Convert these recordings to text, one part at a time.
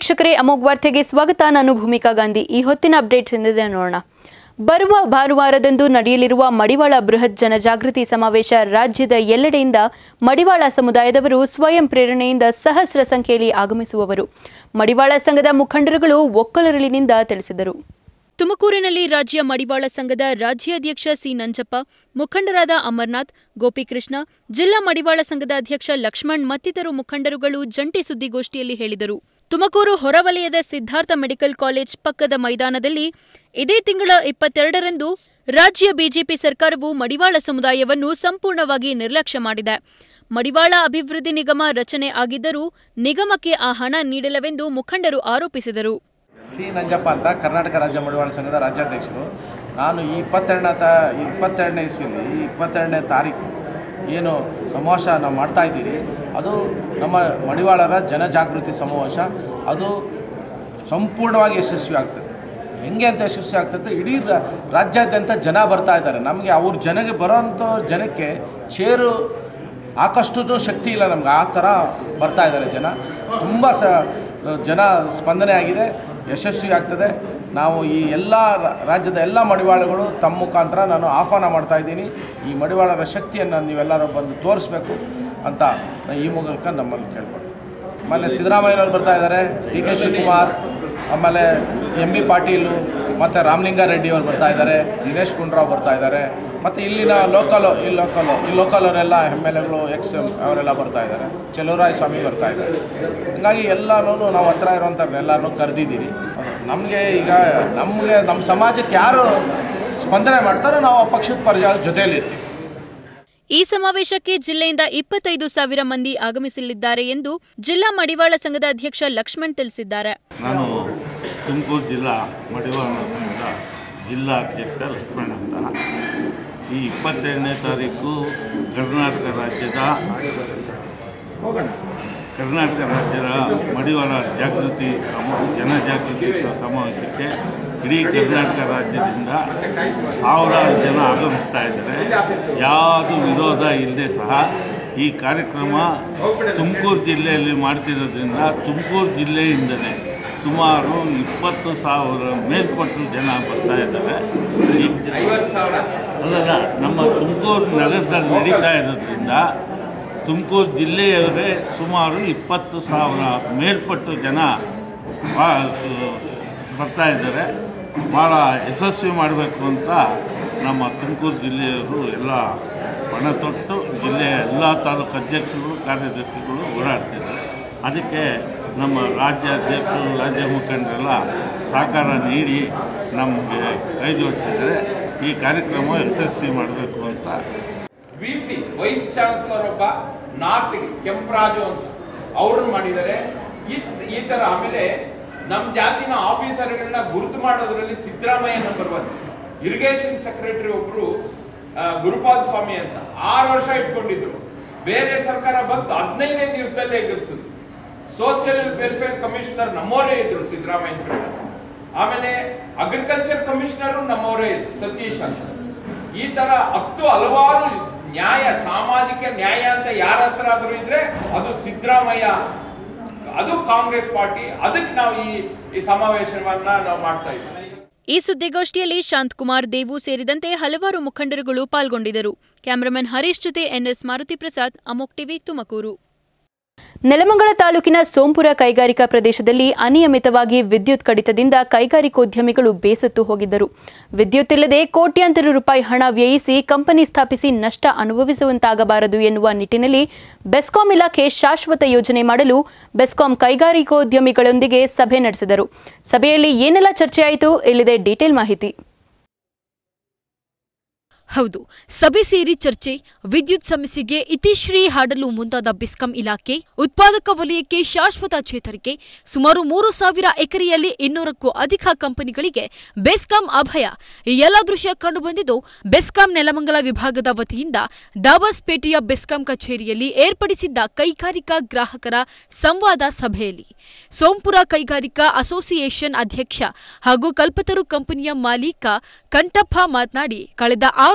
ವೀಕ್ಷಕರೇ ಅಮೋಘ್ ವಾರ್ತೆಗೆ ಸ್ವಾಗತ ನಾನು ಭೂಮಿಕಾ ಗಾಂಧಿ ಈ ಹೊತ್ತಿನ ಅಪ್ಡೇಟ್ಸ್ ಎಂದಿದೆ ನೋಡೋಣ ಬರುವ ಭಾನುವಾರದಂದು ನಡೆಯಲಿರುವ ಮಡಿವಾಳ ಬೃಹತ್ ಜನಜಾಗೃತಿ ಸಮಾವೇಶ ರಾಜ್ಯದ ಎಲ್ಲೆಡೆಯಿಂದ ಮಡಿವಾಳ ಸಮುದಾಯದವರು ಸ್ವಯಂ ಪ್ರೇರಣೆಯಿಂದ ಸಹಸ್ರ ಸಂಖ್ಯೆಯಲ್ಲಿ ಆಗಮಿಸುವವರು ಮಡಿವಾಳ ಸಂಘದ ಮುಖಂಡರುಗಳು ಒಕ್ಕಲರಳಿನಿಂದ ತಿಳಿಸಿದರು ತುಮಕೂರಿನಲ್ಲಿ ರಾಜ್ಯ ಮಡಿವಾಳ ಸಂಘದ ರಾಜ್ಯಾಧ್ಯಕ್ಷ ಸಿ ನಂಜಪ್ಪ ಮುಖಂಡರಾದ ಅಮರ್ನಾಥ್ ಗೋಪಿಕೃಷ್ಣ ಜಿಲ್ಲಾ ಮಡಿವಾಳ ಸಂಘದ ಅಧ್ಯಕ್ಷ ಲಕ್ಷ್ಮಣ್ ಮತ್ತಿತರು ಮುಖಂಡರುಗಳು ಜಂಟಿ ಸುದ್ದಿಗೋಷ್ಠಿಯಲ್ಲಿ ಹೇಳಿದರು ತುಮಕೂರು ಹೊರವಲಯದ ಸಿದ್ಧಾರ್ಥ ಮೆಡಿಕಲ್ ಕಾಲೇಜ್ ಪಕ್ಕದ ಮೈದಾನದಲ್ಲಿ ಇದೇ ತಿಂಗಳ ಇಪ್ಪತ್ತೆರಡರಂದು ರಾಜ್ಯ ಬಿಜೆಪಿ ಸರ್ಕಾರವು ಮಡಿವಾಳ ಸಮುದಾಯವನ್ನು ಸಂಪೂರ್ಣವಾಗಿ ನಿರ್ಲಕ್ಷ್ಯ ಮಾಡಿದೆ ಮಡಿವಾಳ ಅಭಿವೃದ್ಧಿ ನಿಗಮ ರಚನೆ ಆಗಿದ್ದರೂ ನಿಗಮಕ್ಕೆ ಆ ಹಣ ನೀಡಿಲ್ಲವೆಂದು ಮುಖಂಡರು ಆರೋಪಿಸಿದರು ಸಿ ನಂಜಪ್ಪ ಅಂತ ಕರ್ನಾಟಕ ರಾಜ್ಯ ಮಡಿವಾಳ ಸಂಘದ ರಾಜ್ಯಾಧ್ಯಕ್ಷರು ನಾನು ಈ ಇಪ್ಪತ್ತೆರಡನೇ ತ ಇಪ್ಪತ್ತೆರಡನೇ ಇಸ್ವಿಯಲ್ಲಿ ಈ ಇಪ್ಪತ್ತೆರಡನೇ ತಾರೀಕು ಏನು ಸಮಾವೇಶ ನಾವು ಮಾಡ್ತಾ ಇದ್ದೀರಿ ಅದು ನಮ್ಮ ಮಡಿವಾಳರ ಜನಜಾಗೃತಿ ಸಮಾವೇಶ ಅದು ಸಂಪೂರ್ಣವಾಗಿ ಯಶಸ್ವಿ ಆಗ್ತದೆ ಹೆಂಗೆ ಅಂತ ಯಶಸ್ವಿ ಆಗ್ತದೆ ಇಡೀ ರಾ- ರಾಜ್ಯಾದ್ಯಂತ ಜನ ಬರ್ತಾ ಇದ್ದಾರೆ ನಮಗೆ ಅವ್ರ ಜನಗೆ ಬರೋಂಥ ಜನಕ್ಕೆ ಚೇರು ಹಾಕಷ್ಟು ಶಕ್ತಿ ಇಲ್ಲ ನಮ್ಗೆ ಆ ಥರ ಬರ್ತಾ ಇದ್ದಾರೆ ಜನ ತುಂಬ ಸ ಜನ ಸ್ಪಂದನೆ ಆಗಿದೆ ಯಶಸ್ವಿ ಆಗ್ತದೆ ನಾವು ಈ ಎಲ್ಲ ರಾ- ರಾಜ್ಯದ ಎಲ್ಲ ಮಡಿವಾಳಗಳು ತಮ್ಮ ಮುಖಾಂತರ ನಾನು ಆಹ್ವಾನ ಮಾಡ್ತಾ ಇದ್ದೀನಿ ಈ ಮಡಿವಾಳರ ಶಕ್ತಿಯನ್ನು ನೀವೆಲ್ಲರೂ ಬಂದು ತೋರಿಸ್ಬೇಕು ಅಂತ ನಾನು ಈ ಮೂಲಕ ನಮ್ಮನ್ನು ಕೇಳ್ಕೊಳ್ತೀನಿ ಆಮೇಲೆ ಸಿದ್ದರಾಮಯ್ಯನವ್ರು ಬರ್ತಾ ಇದ್ದಾರೆ ಡಿ ಕೆ ಶಿವಕುಮಾರ್ ಆಮೇಲೆ ಎಂ ಬಿ ಪಾಟೀಲು ಮತ್ತು ರಾಮಲಿಂಗಾರೆಡ್ಡಿ ಅವರು ಬರ್ತಾ ಇದ್ದಾರೆ ದಿನೇಶ್ ಗುಂಡ್ರಾವ್ ಬರ್ತಾ ಇದ್ದಾರೆ ಮತ್ತು ಇಲ್ಲಿನ ಲೋಕಲ್ ಇಲ್ಲಿ ಲೋಕಲ್ ಈ ಲೋಕಲ್ ಅವರೆಲ್ಲ ಎಮ್ ಎಲ್ ಎಗಳು ಎಕ್ಸ್ ಎಮ್ ಅವರೆಲ್ಲ ಬರ್ತಾ ಇದ್ದಾರೆ ಚೆಲುವರಾಯ ಸ್ವಾಮಿ ಬರ್ತಾ ಇದ್ದಾರೆ ಹೀಗಾಗಿ ಎಲ್ಲನೂ ನಾವು ಹತ್ರ ಇರೋಂಥವ್ರನ್ನ ಎಲ್ಲರೂ ಕರೆದಿದ್ದೀರಿ ನಮಗೆ ಈಗ ನಮಗೆ ನಮ್ಮ ಸಮಾಜಕ್ಕೆ ಯಾರು ಸ್ಪಂದನೆ ಮಾಡ್ತಾರೋ ನಾವು ಆ ಪಕ್ಷದ ಪರ್ಜ ಜೊತೆಯಲ್ಲಿರ್ತೀವಿ ಈ ಸಮಾವೇಶಕ್ಕೆ ಜಿಲ್ಲೆಯಿಂದ ಇಪ್ಪತ್ತೈದು ಸಾವಿರ ಮಂದಿ ಆಗಮಿಸಲಿದ್ದಾರೆ ಎಂದು ಜಿಲ್ಲಾ ಮಡಿವಾಳ ಸಂಘದ ಅಧ್ಯಕ್ಷ ಲಕ್ಷ್ಮಣ್ ತಿಳಿಸಿದ್ದಾರೆ ನಾನು ತುಮಕೂರು ಜಿಲ್ಲಾ ಮಡಿವಾಳ ಸಂಘದ ಜಿಲ್ಲಾ ಅಧ್ಯಕ್ಷ ಲಕ್ಷ್ಮಣ್ ಅಂತ ಈ ಇಪ್ಪತ್ತೆರಡನೇ ತಾರೀಕು ಕರ್ನಾಟಕ ರಾಜ್ಯದ ಕರ್ನಾಟಕ ರಾಜ್ಯದ ಮಡಿವಾಳ ಜಾಗೃತಿ ಸಮ ಜನಜಾಗೃತಿ ಸಮಾವೇಶಕ್ಕೆ ಇಡೀ ಕರ್ನಾಟಕ ರಾಜ್ಯದಿಂದ ಸಾವಿರಾರು ಜನ ಆಗಮಿಸ್ತಾ ಇದ್ದಾರೆ ಯಾವುದು ವಿರೋಧ ಇಲ್ಲದೆ ಸಹ ಈ ಕಾರ್ಯಕ್ರಮ ತುಮಕೂರು ಜಿಲ್ಲೆಯಲ್ಲಿ ಮಾಡ್ತಿರೋದ್ರಿಂದ ತುಮಕೂರು ಜಿಲ್ಲೆಯಿಂದಲೇ ಸುಮಾರು ಇಪ್ಪತ್ತು ಸಾವಿರ ಮೇಲ್ಪಟ್ಟು ಜನ ಬರ್ತಾ ಇದ್ದಾರೆ ಈ- ಅಲ್ಲಲ್ಲ ನಮ್ಮ ತುಮಕೂರು ನಗರದಲ್ಲಿ ನಡೀತಾ ಇರೋದ್ರಿಂದ ತುಮಕೂರು ಜಿಲ್ಲೆಯವರೇ ಸುಮಾರು ಇಪ್ಪತ್ತು ಸಾವಿರ ಮೇಲ್ಪಟ್ಟು ಜನ ಬಾ- ಬರ್ತಾ ಇದ್ದಾರೆ ಭಾಳ ಯಶಸ್ವಿ ಮಾಡಬೇಕು ಅಂತ ನಮ್ಮ ತುಮಕೂರು ಜಿಲ್ಲೆಯವರು ಎಲ್ಲ ಪಣ ತೊಟ್ಟು ಜಿಲ್ಲೆಯ ಎಲ್ಲ ತಾಲೂಕು ಅಧ್ಯಕ್ಷರು ಕಾರ್ಯದರ್ಶಿಗಳು ಓಡಾಡ್ತಿದ್ದಾರೆ ಅದಕ್ಕೆ ನಮ್ಮ ರಾಜ್ಯ ಅಧ್ಯಕ್ಷರು ರಾಜ್ಯ ಮುಖಂಡರೆಲ್ಲ ಸಹಕಾರ ನೀಡಿ ನಮಗೆ ಕೈ ಜೋಡಿಸಿದರೆ ಈ ಕಾರ್ಯಕ್ರಮ ಯಶಸ್ವಿ ಮಾಡಬೇಕು ಅಂತ ವಿ ಸಿ ವೈಸ್ ಚಾನ್ಸಲರ್ ಒಬ್ಬ ನಾರ್ತ್ಗೆ ಕೆಂಪರಾಜು ಅಂತ ಅವ್ರನ್ನ ಮಾಡಿದ್ದಾರೆ ಇತ್- ಈ ತರ ಆಮೇಲೆ ನಮ್ಮ ಜಾತಿನ ಆಫೀಸರ್ಗಳನ್ನ ಗುರುತು ಮಾಡೋದ್ರಲ್ಲಿ Siddaramaiah number one irrigation secretary ಒಬ್ರು ಆ, ಗುರುಪಾದ ಸ್ವಾಮಿ ಅಂತ ಆರು ವರ್ಷ ಇಟ್ಕೊಂಡಿದ್ರು ಬೇರೆ ಸರ್ಕಾರ ಬಂತು ಹದಿನೈದೇ ದಿವಸದಲ್ಲೇ ಎಗರಿಸಿದ್ರು ಸೋಷಿಯಲ್ ವೆಲ್ಫೇರ್ ಕಮಿಷನರ್ ನಮ್ಮವರೇ ಇದ್ರು ಸಿದ್ದರಾಮಯ್ಯ ಕಡೆ ಆಮೇಲೆ ಅಗ್ರಿಕಲ್ಚರ್ ಕಮಿಷನರ್ ನಮ್ಮವರೇ ಇದ್ರು ಸತೀಶ್ ಅಂತ ಈ ತರ ಹತ್ತು ಹಲವಾರು ನ್ಯಾಯ ಸಾಮಾಜಿಕ ನ್ಯಾಯ ಅಂತ ಯಾರ ಹತ್ರ ಆದ್ರೂ ಇದ್ರೆ ಅದು ಸಿದ್ದರಾಮಯ್ಯ ಅದು ಕಾಂಗ್ರೆಸ್ ಪಾರ್ಟಿ ಅದಕ್ಕೆ ನಾವು ಈ ಈ ಸಮಾವೇಶವನ್ನ ನಾವು ಮಾಡ್ತಾ ಇದ್ದೀವಿ ಈ ಸುದ್ದಿಗೋಷ್ಠಿಯಲ್ಲಿ ಶಾಂತಕುಮಾರ್ ದೇವು ಸೇರಿದಂತೆ ಹಲವಾರು ಮುಖಂಡರುಗಳು ಪಾಲ್ಗೊಂಡಿದ್ದರು ಕ್ಯಾಮರಾಮನ್ ಹರೀಶ್ ಜೊತೆ ಎನ್ಎಸ್ ಮಾರುತಿ ಪ್ರಸಾದ್ ಅಮೋಕ್ ಟಿವಿ ತುಮಕೂರು ನೆಲಮಂಗಲ ತಾಲೂಕಿನ ಸೋಂಪುರ ಕೈಗಾರಿಕಾ ಪ್ರದೇಶದಲ್ಲಿ ಅನಿಯಮಿತವಾಗಿ ವಿದ್ಯುತ್ ಕಡಿತದಿಂದ ಕೈಗಾರಿಕೋದ್ಯಮಿಗಳು ಬೇಸತ್ತು ಹೋಗಿದ್ದರು ವಿದ್ಯುತ್ ಇಲ್ಲದೆ ಕೋಟ್ಯಾಂತರ ರೂಪಾಯಿ ಹಣ ವ್ಯಯಿಸಿ ಕಂಪನಿ ಸ್ಥಾಪಿಸಿ ನಷ್ಟ ಅನುಭವಿಸುವಂತಾಗಬಾರದು ಎನ್ನುವ ನಿಟ್ಟಿನಲ್ಲಿ ಬೆಸ್ಕಾಂ ಇಲಾಖೆ ಶಾಶ್ವತ ಯೋಜನೆ ಮಾಡಲು ಬೆಸ್ಕಾಂ ಕೈಗಾರಿಕೋದ್ಯಮಿಗಳೊಂದಿಗೆ ಸಭೆ ನಡೆಸಿದರು ಸಭೆಯಲ್ಲಿ ಏನೆಲ್ಲ ಚರ್ಚೆಯಾಯಿತು ಇಲ್ಲಿದೆ ಡೀಟೇಲ್ ಮಾಹಿತಿ ಹೌದು ಸಭೆ ಸೇರಿ ಚರ್ಚೆ ವಿದ್ಯುತ್ ಸಮಸ್ಯೆಗೆ ಇತಿಶ್ರೀ ಹಾಡಲು ಮುಂದಾದ ಬೆಸ್ಕಾಂ ಇಲಾಖೆ ಉತ್ಪಾದಕ ವಲಯಕ್ಕೆ ಶಾಶ್ವತ ಚೇತರಿಕೆ ಸುಮಾರು ಮೂರು ಸಾವಿರ ಎಕರೆಯಲ್ಲಿ ಇನ್ನೂರಕ್ಕೂ ಅಧಿಕ ಕಂಪನಿಗಳಿಗೆ ಬೆಸ್ಕಾಂ ಅಭಯ ಈ ಎಲ್ಲ ದೃಶ್ಯ ಕಂಡುಬಂದಿದ್ದು ಬೆಸ್ಕಾಂ ನೆಲಮಂಗಲ ವಿಭಾಗದ ವತಿಯಿಂದ ದಾಬಾಸ್ಪೇಟೆಯ ಬೆಸ್ಕಾಂ ಕಚೇರಿಯಲ್ಲಿ ಏರ್ಪಡಿಸಿದ್ದ ಕೈಗಾರಿಕಾ ಗ್ರಾಹಕರ ಸಂವಾದ ಸಭೆಯಲ್ಲಿ ಸೋಂಪುರ ಕೈಗಾರಿಕಾ ಅಸೋಸಿಯೇಷನ್ ಅಧ್ಯಕ್ಷ ಹಾಗೂ ಕಲ್ಪತರು ಕಂಪನಿಯ ಮಾಲೀಕ ಕಂಠಪ್ಪ ಮಾತನಾಡಿ ಕಳೆದ ಆರು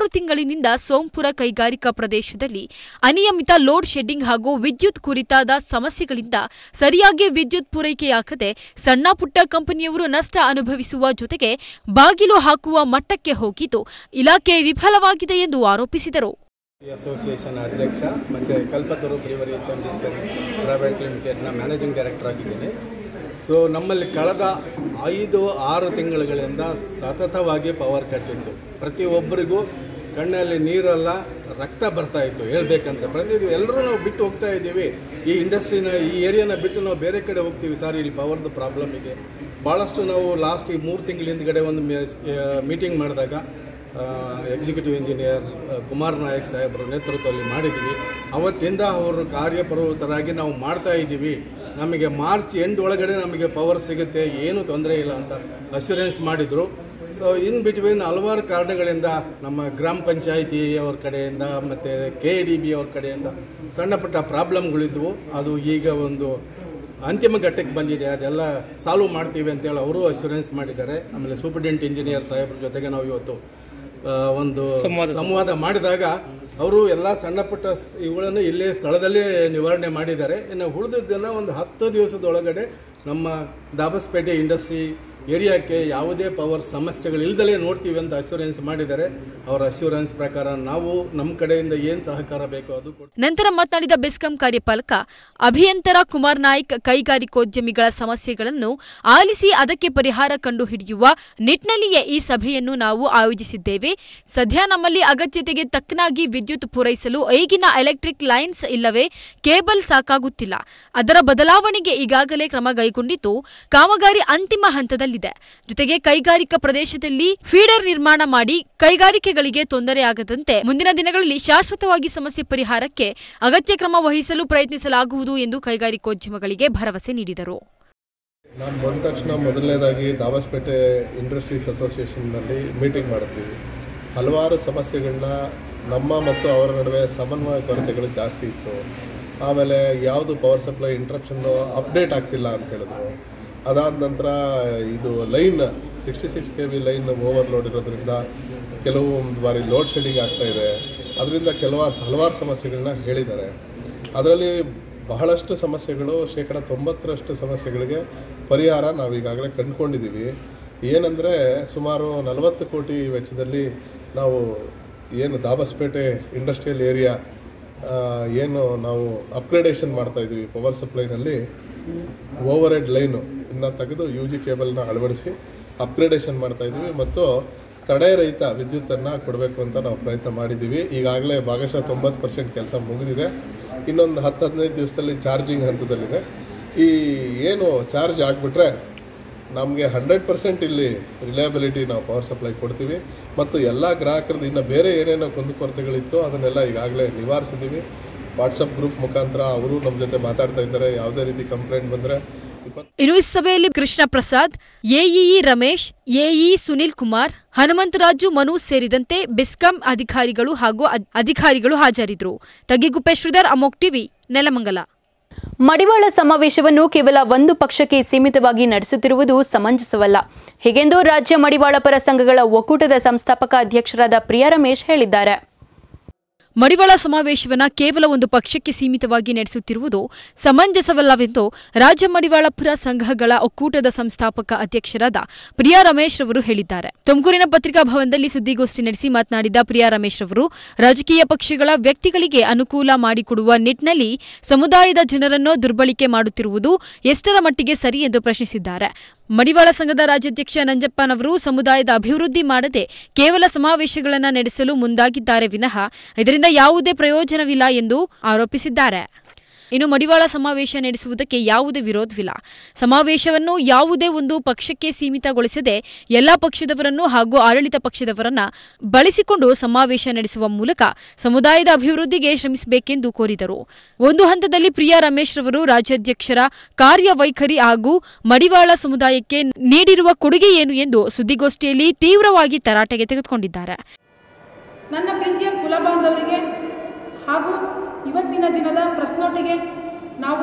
ಆರು ತಿಂಗಳಿನಿಂದ ಸೋಂಪುರ ಕೈಗಾರಿಕಾ ಪ್ರದೇಶದಲ್ಲಿ ಅನಿಯಮಿತ ಲೋಡ್ ಶೆಡ್ಡಿಂಗ್ ಹಾಗೂ ವಿದ್ಯುತ್ ಕುರಿತಾದ ಸಮಸ್ಯೆಗಳಿಂದ ಸರಿಯಾಗಿ ವಿದ್ಯುತ್ ಪೂರೈಕೆಯಾಗದೆ ಸಣ್ಣ ಪುಟ್ಟ ಕಂಪನಿಯವರು ನಷ್ಟ ಅನುಭವಿಸುವ ಜೊತೆಗೆ ಬಾಗಿಲು ಹಾಕುವ ಮಟ್ಟಕ್ಕೆ ಹೋಗಿದ್ದು ಇಲಾಖೆ ವಿಫಲವಾಗಿದೆ ಎಂದು ಆರೋಪಿಸಿದರು ಈ ಅಸೋಸಿಯೇಷನ್ ಅಧ್ಯಕ್ಷ ಮತ್ತು Kalpataru breweries and distilleries private ಲಿಮಿಟೆಡ್ನ ಮ್ಯಾನೇಜಿಂಗ್ ಡೈರೆಕ್ಟರ್ ಆಗಿದ್ದೀನಿ ಸೊ ನಮ್ಮಲ್ಲಿ ಕಳೆದ ಐದು ಆರು ತಿಂಗಳುಗಳಿಂದ ಸತತವಾಗಿ ಪವರ್ ಕಟ್ ಇತ್ತು ಪ್ರತಿಯೊಬ್ಬರಿಗೂ ಕಣ್ಣಲ್ಲಿ ನೀರೆಲ್ಲ ರಕ್ತ ಬರ್ತಾ ಇತ್ತು ಹೇಳ್ಬೇಕಂದ್ರೆ ಪ್ರತಿ ಎಲ್ಲರೂ ನಾವು ಬಿಟ್ಟು ಹೋಗ್ತಾ ಇದ್ದೀವಿ ಈ ಇಂಡಸ್ಟ್ರಿನ ಈ ಏರಿಯಾನ ಬಿಟ್ಟು ನಾವು ಬೇರೆ ಕಡೆ ಹೋಗ್ತೀವಿ ಸರ್ ಇಲ್ಲಿ ಪವರ್ದು ಪ್ರಾಬ್ಲಮ್ ಇದೆ ಭಾಳಷ್ಟು ನಾವು ಲಾಸ್ಟ್ ಈ ಮೂರು ತಿಂಗಳ ಹಿಂದ್ಗಡೆ ಒಂದು ಮೀಟಿಂಗ್ ಮಾಡಿದಾಗ ಎಕ್ಸಿಕ್ಯೂಟಿವ್ ಇಂಜಿನಿಯರ್ ಕುಮಾರ್ ನಾಯಕ್ ಸಾಹೇಬರ ನೇತೃತ್ವದಲ್ಲಿ ಮಾಡಿದ್ವಿ ಅವತ್ತಿಂದ ಅವರು ಕಾರ್ಯಪ್ರವೃತ್ತರಾಗಿ ನಾವು ಮಾಡ್ತಾ ಇದ್ದೀವಿ ನಮಗೆ ಮಾರ್ಚ್ ಎಂಡ್ ಒಳಗಡೆ ನಮಗೆ ಪವರ್ ಸಿಗುತ್ತೆ ಏನೂ ತೊಂದರೆ ಇಲ್ಲ ಅಂತ ಅಶ್ಯೂರೆನ್ಸ್ ಮಾಡಿದರು ಸೊ ಇನ್ ಬಿಟ್ವೀನ್ ಹಲವಾರು ಕಾರಣಗಳಿಂದ ನಮ್ಮ ಗ್ರಾಮ ಪಂಚಾಯಿತಿ ಅವ್ರ ಕಡೆಯಿಂದ ಮತ್ತು ಕೆ ಡಿ ಬಿ ಅವ್ರ ಕಡೆಯಿಂದ ಸಣ್ಣ ಪುಟ್ಟ ಪ್ರಾಬ್ಲಮ್ಗಳಿದ್ವು ಅದು ಈಗ ಒಂದು ಅಂತಿಮ ಘಟ್ಟಕ್ಕೆ ಬಂದಿದೆ ಅದೆಲ್ಲ ಸಾಲ್ವ್ ಮಾಡ್ತೀವಿ ಅಂತೇಳಿ ಅವರು ಅಶ್ಯೂರೆನ್ಸ್ ಮಾಡಿದ್ದಾರೆ ಆಮೇಲೆ ಸೂಪರಿಂಟೆಂಡೆಂಟ್ ಇಂಜಿನಿಯರ್ ಸಾಹೇಬ್ರ ಜೊತೆಗೆ ನಾವು ಇವತ್ತು ಆ, ಒಂದು ಸಂವಾದ ಮಾಡಿದಾಗ ಅವರು ಎಲ್ಲ ಸಣ್ಣ ಪುಟ್ಟ ಸ್- ಇವುಗಳನ್ನು ಇಲ್ಲೇ ಸ್ಥಳದಲ್ಲೇ ನಿವಾರಣೆ ಮಾಡಿದ್ದಾರೆ ಇನ್ನು ಉಳಿದಿದ್ದನ್ನು ಒಂದು ಹತ್ತು ದಿವಸದೊಳಗಡೆ ನಮ್ಮ ದಾಬಸ್ಪೇಟೆ ಇಂಡಸ್ಟ್ರಿ ಏರಿಯಾಕ್ಕೆ ಯಾವುದೇ ಪವರ್ ಸಮಸ್ಯೆಗಳಿಲ್ದಲೇ ನೋಡ್ತೀವಿ ಅಂತ ಅಶ್ಯೂರೆನ್ಸ್ ಮಾಡಿದ್ದಾರೆ ಅವರ ಅಶ್ಯೂರೆನ್ಸ್ ಪ್ರಕಾರ ನಾವು ನಮ್ಮ ಕಡೆಯಿಂದ ಏನು ಸಹಕಾರ ಬೇಕೋ ಅದು ಕೊಡ್ತೀವಿ ನಂತರ ಮಾತನಾಡಿದ ಬೆಸ್ಕಾಂ ಕಾರ್ಯಪಾಲಕ ಅಭಿಯಂತರ ಕುಮಾರ್ ನಾಯ್ಕ್ ಕೈಗಾರಿಕೋದ್ಯಮಿಗಳ ಸಮಸ್ಯೆಗಳನ್ನು ಆಲಿಸಿ ಅದಕ್ಕೆ ಪರಿಹಾರ ಕಂಡುಹಿಡಿಯುವ ನಿಟ್ಟಿನಲ್ಲಿಯೇ ಈ ಸಭೆಯನ್ನು ನಾವು ಆಯೋಜಿಸಿದ್ದೇವೆ ಸದ್ಯ ನಮ್ಮಲ್ಲಿ ಅಗತ್ಯತೆಗೆ ತಕ್ಕನಾಗಿ ವಿದ್ಯುತ್ ಪೂರೈಸಲು ಈಗಿನ ಎಲೆಕ್ಟ್ರಿಕ್ ಲೈನ್ಸ್ ಇಲ್ಲವೇ ಕೇಬಲ್ ಸಾಕಾಗುತ್ತಿಲ್ಲ ಅದರ ಬದಲಾವಣೆಗೆ ಈಗಾಗಲೇ ಕ್ರಮ ಕೈಗೊಂಡಿದ್ದು ಕಾಮಗಾರಿ ಅಂತಿಮ ಹಂತದಲ್ಲಿದೆ ಜೊತೆಗೆ ಕೈಗಾರಿಕಾ ಪ್ರದೇಶದಲ್ಲಿ ಫೀಡರ್ ನಿರ್ಮಾಣ ಮಾಡಿ ಕೈಗಾರಿಕೆಗಳಿಗೆ ತೊಂದರೆಯಾಗದಂತೆ ಮುಂದಿನ ದಿನಗಳಲ್ಲಿ ಶಾಶ್ವತವಾಗಿ ಸಮಸ್ಯೆ ಪರಿಹಾರಕ್ಕೆ ಅಗತ್ಯ ಕ್ರಮ ವಹಿಸಲು ಪ್ರಯತ್ನಿಸಲಾಗುವುದು ಎಂದು ಕೈಗಾರಿಕೋದ್ಯಮಗಳಿಗೆ ಭರವಸೆ ನೀಡಿದರು ನಾನು ಬಂದ ತಕ್ಷಣ ಮೊದಲನೇದಾಗಿ ದಾಬಸ್ಪೇಟೆ ಇಂಡಸ್ಟ್ರೀಸ್ ಅಸೋಸಿಯೇಷನ್ನಲ್ಲಿ ಮೀಟಿಂಗ್ ಮಾಡಿದ್ವಿ ಹಲವಾರು ಸಮಸ್ಯೆಗಳನ್ನ ನಮ್ಮ ಮತ್ತು ಅವರ ನಡುವೆ ಸಮನ್ವಯ ಕೊರತೆಗಳು ಜಾಸ್ತಿ ಇತ್ತು ಆಮೇಲೆ ಯಾವುದು ಪವರ್ ಸಪ್ಲೈ ಇಂಟ್ರಪ್ಷನ್ನು ಅಪ್ಡೇಟ್ ಆಗ್ತಿಲ್ಲ ಅಂತ ಹೇಳಿದ್ರು ಅದಾದ ನಂತರ ಇದು line sixty six K V line overload ಇರೋದ್ರಿಂದ ಕೆಲವೊಂದು ಬಾರಿ ಲೋಡ್ ಶೆಡ್ಡಿಂಗ್ ಆಗ್ತಾ ಇದೆ ಅದರಿಂದ ಕೆಲವಾರು ಹಲವಾರು ಸಮಸ್ಯೆಗಳನ್ನ ಹೇಳಿದ್ದಾರೆ ಅದರಲ್ಲಿ ಬಹಳಷ್ಟು ಸಮಸ್ಯೆಗಳು ಶೇಕಡ ತೊಂಬತ್ತರಷ್ಟು ಸಮಸ್ಯೆಗಳಿಗೆ ಪರಿಹಾರ ನಾವು ಈಗಾಗಲೇ ಕಂಡುಕೊಂಡಿದ್ದೀವಿ ಏನಂದರೆ ಸುಮಾರು ನಲವತ್ತು ಕೋಟಿ ವೆಚ್ಚದಲ್ಲಿ ನಾವು ಏನು ದಾಬಸ್ಪೇಟೆ ಇಂಡಸ್ಟ್ರಿಯಲ್ ಏರಿಯಾ ಏನು ನಾವು ಅಪ್ಗ್ರೇಡೇಷನ್ ಮಾಡ್ತಾ ಇದ್ದೀವಿ ಪವರ್ ಸಪ್ಲೈನಲ್ಲಿ ಓವರ್ ಹೆಡ್ ಲೈನು ಇನ್ನು ತೆಗೆದು ಯು ಜಿ ಕೇಬಲ್ನ ಅಳವಡಿಸಿ ಅಪ್ಗ್ರೇಡೇಷನ್ ಮಾಡ್ತಾ ಇದ್ದೀವಿ ಮತ್ತು ತಡೆರಹಿತ ವಿದ್ಯುತ್ತನ್ನು ಕೊಡಬೇಕು ಅಂತ ನಾವು ಪ್ರಯತ್ನ ಮಾಡಿದ್ದೀವಿ ಈಗಾಗಲೇ ಭಾಗಶಃ ತೊಂಬತ್ತು ಪರ್ಸೆಂಟ್ ಕೆಲಸ ಮುಗಿದಿದೆ ಇನ್ನೊಂದು ಹತ್ತು ಹದಿನೈದು ದಿವಸದಲ್ಲಿ ಚಾರ್ಜಿಂಗ್ ಹಂತದಲ್ಲಿದೆ ಈ ಏನು ಚಾರ್ಜ್ ಆಗಿಬಿಟ್ರೆ ನಮಗೆ ಹಂಡ್ರೆಡ್ ಪರ್ಸೆಂಟ್ ಇಲ್ಲಿ ರಿಲಯಬಿಲಿಟಿ ನಾವು ಪವರ್ ಸಪ್ಲೈ ಕೊಡ್ತೀವಿ ಮತ್ತು ಎಲ್ಲ ಗ್ರಾಹಕರದ್ದು ಇನ್ನು ಬೇರೆ ಏನೇನೋ ಕುಂದುಕೊರತೆಗಳಿತ್ತು ಅದನ್ನೆಲ್ಲ ಈಗಾಗಲೇ ನಿವಾರಿಸಿದ್ದೀವಿ ವಾಟ್ಸಪ್ ಗ್ರೂಪ್ ಮುಖಾಂತರ ಅವರು ನಮ್ಮ ಜೊತೆ ಮಾತಾಡ್ತಾ ಇದ್ದಾರೆ ಯಾವುದೇ ರೀತಿ ಕಂಪ್ಲೇಂಟ್ ಬಂದರೆ ಇಪ್ಪತ್ತು ಇನ್ನು ಈ ಸಭೆಯಲ್ಲಿ ಕೃಷ್ಣ ಪ್ರಸಾದ್ ಎಇಇ ರಮೇಶ್ ಎಇ ಸುನಿಲ್ ಕುಮಾರ್ ಹನುಮಂತರಾಜು ಮನು ಸೇರಿದಂತೆ ಬೆಸ್ಕಾಂ ಅಧಿಕಾರಿಗಳು ಹಾಗೂ ಅದ್- ಅಧಿಕಾರಿಗಳು ಹಾಜರಿದ್ದರು ತಗ್ಗಿಗುಪ್ಪೆ ಶ್ರೀಧರ್ ಅಮೋಕ್ ಟಿವಿ ನೆಲಮಂಗಲ ಮಡಿವಾಳ ಸಮಾವೇಶವನ್ನು ಕೇವಲ ಒಂದು ಪಕ್ಷಕ್ಕೆ ಸೀಮಿತವಾಗಿ ನಡೆಸುತ್ತಿರುವುದು ಸಮಂಜಸವಲ್ಲ ಹೀಗೆಂದು ರಾಜ್ಯ ಮಡಿವಾಳ ಪರ ಸಂಘಗಳ ಒಕ್ಕೂಟದ ಸಂಸ್ಥಾಪಕ ಅಧ್ಯಕ್ಷರಾದ ಪ್ರಿಯಾ ರಮೇಶ್ ಹೇಳಿದ್ದಾರೆ ಮಡಿವಾಳ ಸಮಾವೇಶವನ್ನ ಕೇವಲ ಒಂದು ಪಕ್ಷಕ್ಕೆ ಸೀಮಿತವಾಗಿ ನಡೆಸುತ್ತಿರುವುದು ಸಮಂಜಸವಲ್ಲವೆಂದು ರಾಜ್ಯ ಮಡಿವಾಳಪುರ ಸಂಘಗಳ ಒಕ್ಕೂಟದ ಸಂಸ್ಥಾಪಕ ಅಧ್ಯಕ್ಷರಾದ ಪ್ರಿಯಾ ರಮೇಶ್ ರವರು ಹೇಳಿದ್ದಾರೆ ತುಮಕೂರಿನ ಪತ್ರಿಕಾ ಭವನದಲ್ಲಿ ಸುದ್ದಿಗೋಷ್ಠಿ ನಡೆಸಿ ಮಾತನಾಡಿದ ಪ್ರಿಯಾ ರಮೇಶ್ ರವರು ರಾಜಕೀಯ ಪಕ್ಷಗಳ ವ್ಯಕ್ತಿಗಳಿಗೆ ಅನುಕೂಲ ಮಾಡಿಕೊಡುವ ನಿಟ್ಟಿನಲ್ಲಿ ಸಮುದಾಯದ ಜನರನ್ನು ದುರ್ಬಳಕೆ ಮಾಡುತ್ತಿರುವುದು ಎಷ್ಟರ ಮಟ್ಟಿಗೆ ಸರಿ ಎಂದು ಪ್ರಶ್ನಿಸಿದ್ದಾರೆ ಮಡಿವಾಳ ಸಂಘದ ರಾಜ್ಯಾಧ್ಯಕ್ಷ ನಂಜಪ್ಪನವರು ಸಮುದಾಯದ ಅಭಿವೃದ್ಧಿ ಮಾಡದೆ ಕೇವಲ ಸಮಾವೇಶಗಳನ್ನು ನಡೆಸಲು ಮುಂದಾಗಿದ್ದಾರೆ ವಿನಃ ಇದರಿಂದ ಯಾವುದೇ ಪ್ರಯೋಜನವಿಲ್ಲ ಎಂದು ಆರೋಪಿಸಿದ್ದಾರೆ ಇನ್ನು ಮಡಿವಾಳ ಸಮಾವೇಶ ನಡೆಸುವುದಕ್ಕೆ ಯಾವುದೇ ವಿರೋಧವಿಲ್ಲ ಸಮಾವೇಶವನ್ನು ಯಾವುದೇ ಒಂದು ಪಕ್ಷಕ್ಕೆ ಸೀಮಿತಗೊಳಿಸದೆ ಎಲ್ಲಾ ಪಕ್ಷದವರನ್ನು ಹಾಗೂ ಆಡಳಿತ ಪಕ್ಷದವರನ್ನ ಬಳಸಿಕೊಂಡು ಸಮಾವೇಶ ನಡೆಸುವ ಮೂಲಕ ಸಮುದಾಯದ ಅಭಿವೃದ್ಧಿಗೆ ಶ್ರಮಿಸಬೇಕೆಂದು ಕೋರಿದರು ಒಂದು ಹಂತದಲ್ಲಿ ಪ್ರಿಯಾ ರಮೇಶ್ ರವರು ರಾಜ್ಯಾಧ್ಯಕ್ಷರ ಕಾರ್ಯವೈಖರಿ ಹಾಗೂ ಮಡಿವಾಳ ಸಮುದಾಯಕ್ಕೆ ನೀಡಿರುವ ಕೊಡುಗೆ ಏನು ಎಂದು ಸುದ್ದಿಗೋಷ್ಠಿಯಲ್ಲಿ ತೀವ್ರವಾಗಿ ತರಾಟೆಗೆ ತೆಗೆದುಕೊಂಡಿದ್ದಾರೆ ನನ್ನ ಪ್ರೀತಿಯ ಕುಲಬಾಂಧವರಿಗೆ ಹಾಗೂ ಇವತ್ತಿನ ದಿನದ ಪ್ರಶ್ನೋಟಿಗೆ ನಾವು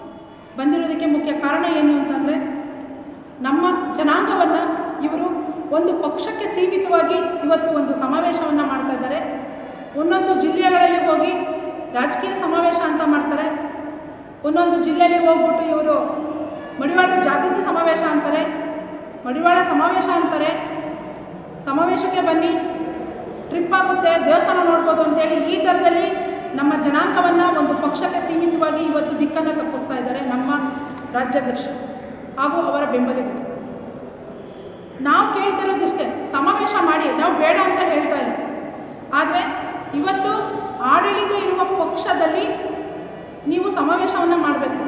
ಬಂದಿರೋದಕ್ಕೆ ಮುಖ್ಯ ಕಾರಣ ಏನು ಅಂತಂದರೆ ನಮ್ಮ ಜನಾಂಗವನ್ನು ಇವರು ಒಂದು ಪಕ್ಷಕ್ಕೆ ಸೀಮಿತವಾಗಿ ಇವತ್ತು ಒಂದು ಸಮಾವೇಶವನ್ನು ಮಾಡ್ತಾ ಇದ್ದಾರೆ ಒಂದೊಂದು ಜಿಲ್ಲೆಗಳಲ್ಲಿ ಹೋಗಿ ರಾಜಕೀಯ ಸಮಾವೇಶ ಅಂತ ಮಾಡ್ತಾರೆ ಒಂದೊಂದು ಜಿಲ್ಲೆಯಲ್ಲಿ ಹೋಗ್ಬಿಟ್ಟು ಇವರು ಮಡಿವಾಳರ ಜಾಗೃತಿ ಸಮಾವೇಶ ಅಂತಾರೆ ಮಡಿವಾಳ ಸಮಾವೇಶ ಅಂತಾರೆ ಸಮಾವೇಶಕ್ಕೆ ಬನ್ನಿ ಟ್ರಿಪ್ ಆಗುತ್ತೆ ದೇವಸ್ಥಾನ ನೋಡ್ಬೋದು ಅಂತೇಳಿ ಈ ಥರದಲ್ಲಿ ನಮ್ಮ ಜನಾಂಗವನ್ನು ಒಂದು ಪಕ್ಷಕ್ಕೆ ಸೀಮಿತವಾಗಿ ಇವತ್ತು ದಿಕ್ಕನ್ನು ತಪ್ಪಿಸ್ತಾ ಇದ್ದಾರೆ ನಮ್ಮ ರಾಜ್ಯಾಧ್ಯಕ್ಷರು ಹಾಗೂ ಅವರ ಬೆಂಬಲಿಗರು ನಾವು ಕೇಳ್ತಿರೋದಿಷ್ಟೇ ಸಮಾವೇಶ ಮಾಡಿ ನಾವು ಬೇಡ ಅಂತ ಹೇಳ್ತಾ ಇಲ್ಲ ಆದರೆ ಇವತ್ತು ಆಡಳಿತ ಇರುವ ಪಕ್ಷದಲ್ಲಿ ನೀವು ಸಮಾವೇಶವನ್ನು ಮಾಡಬೇಕು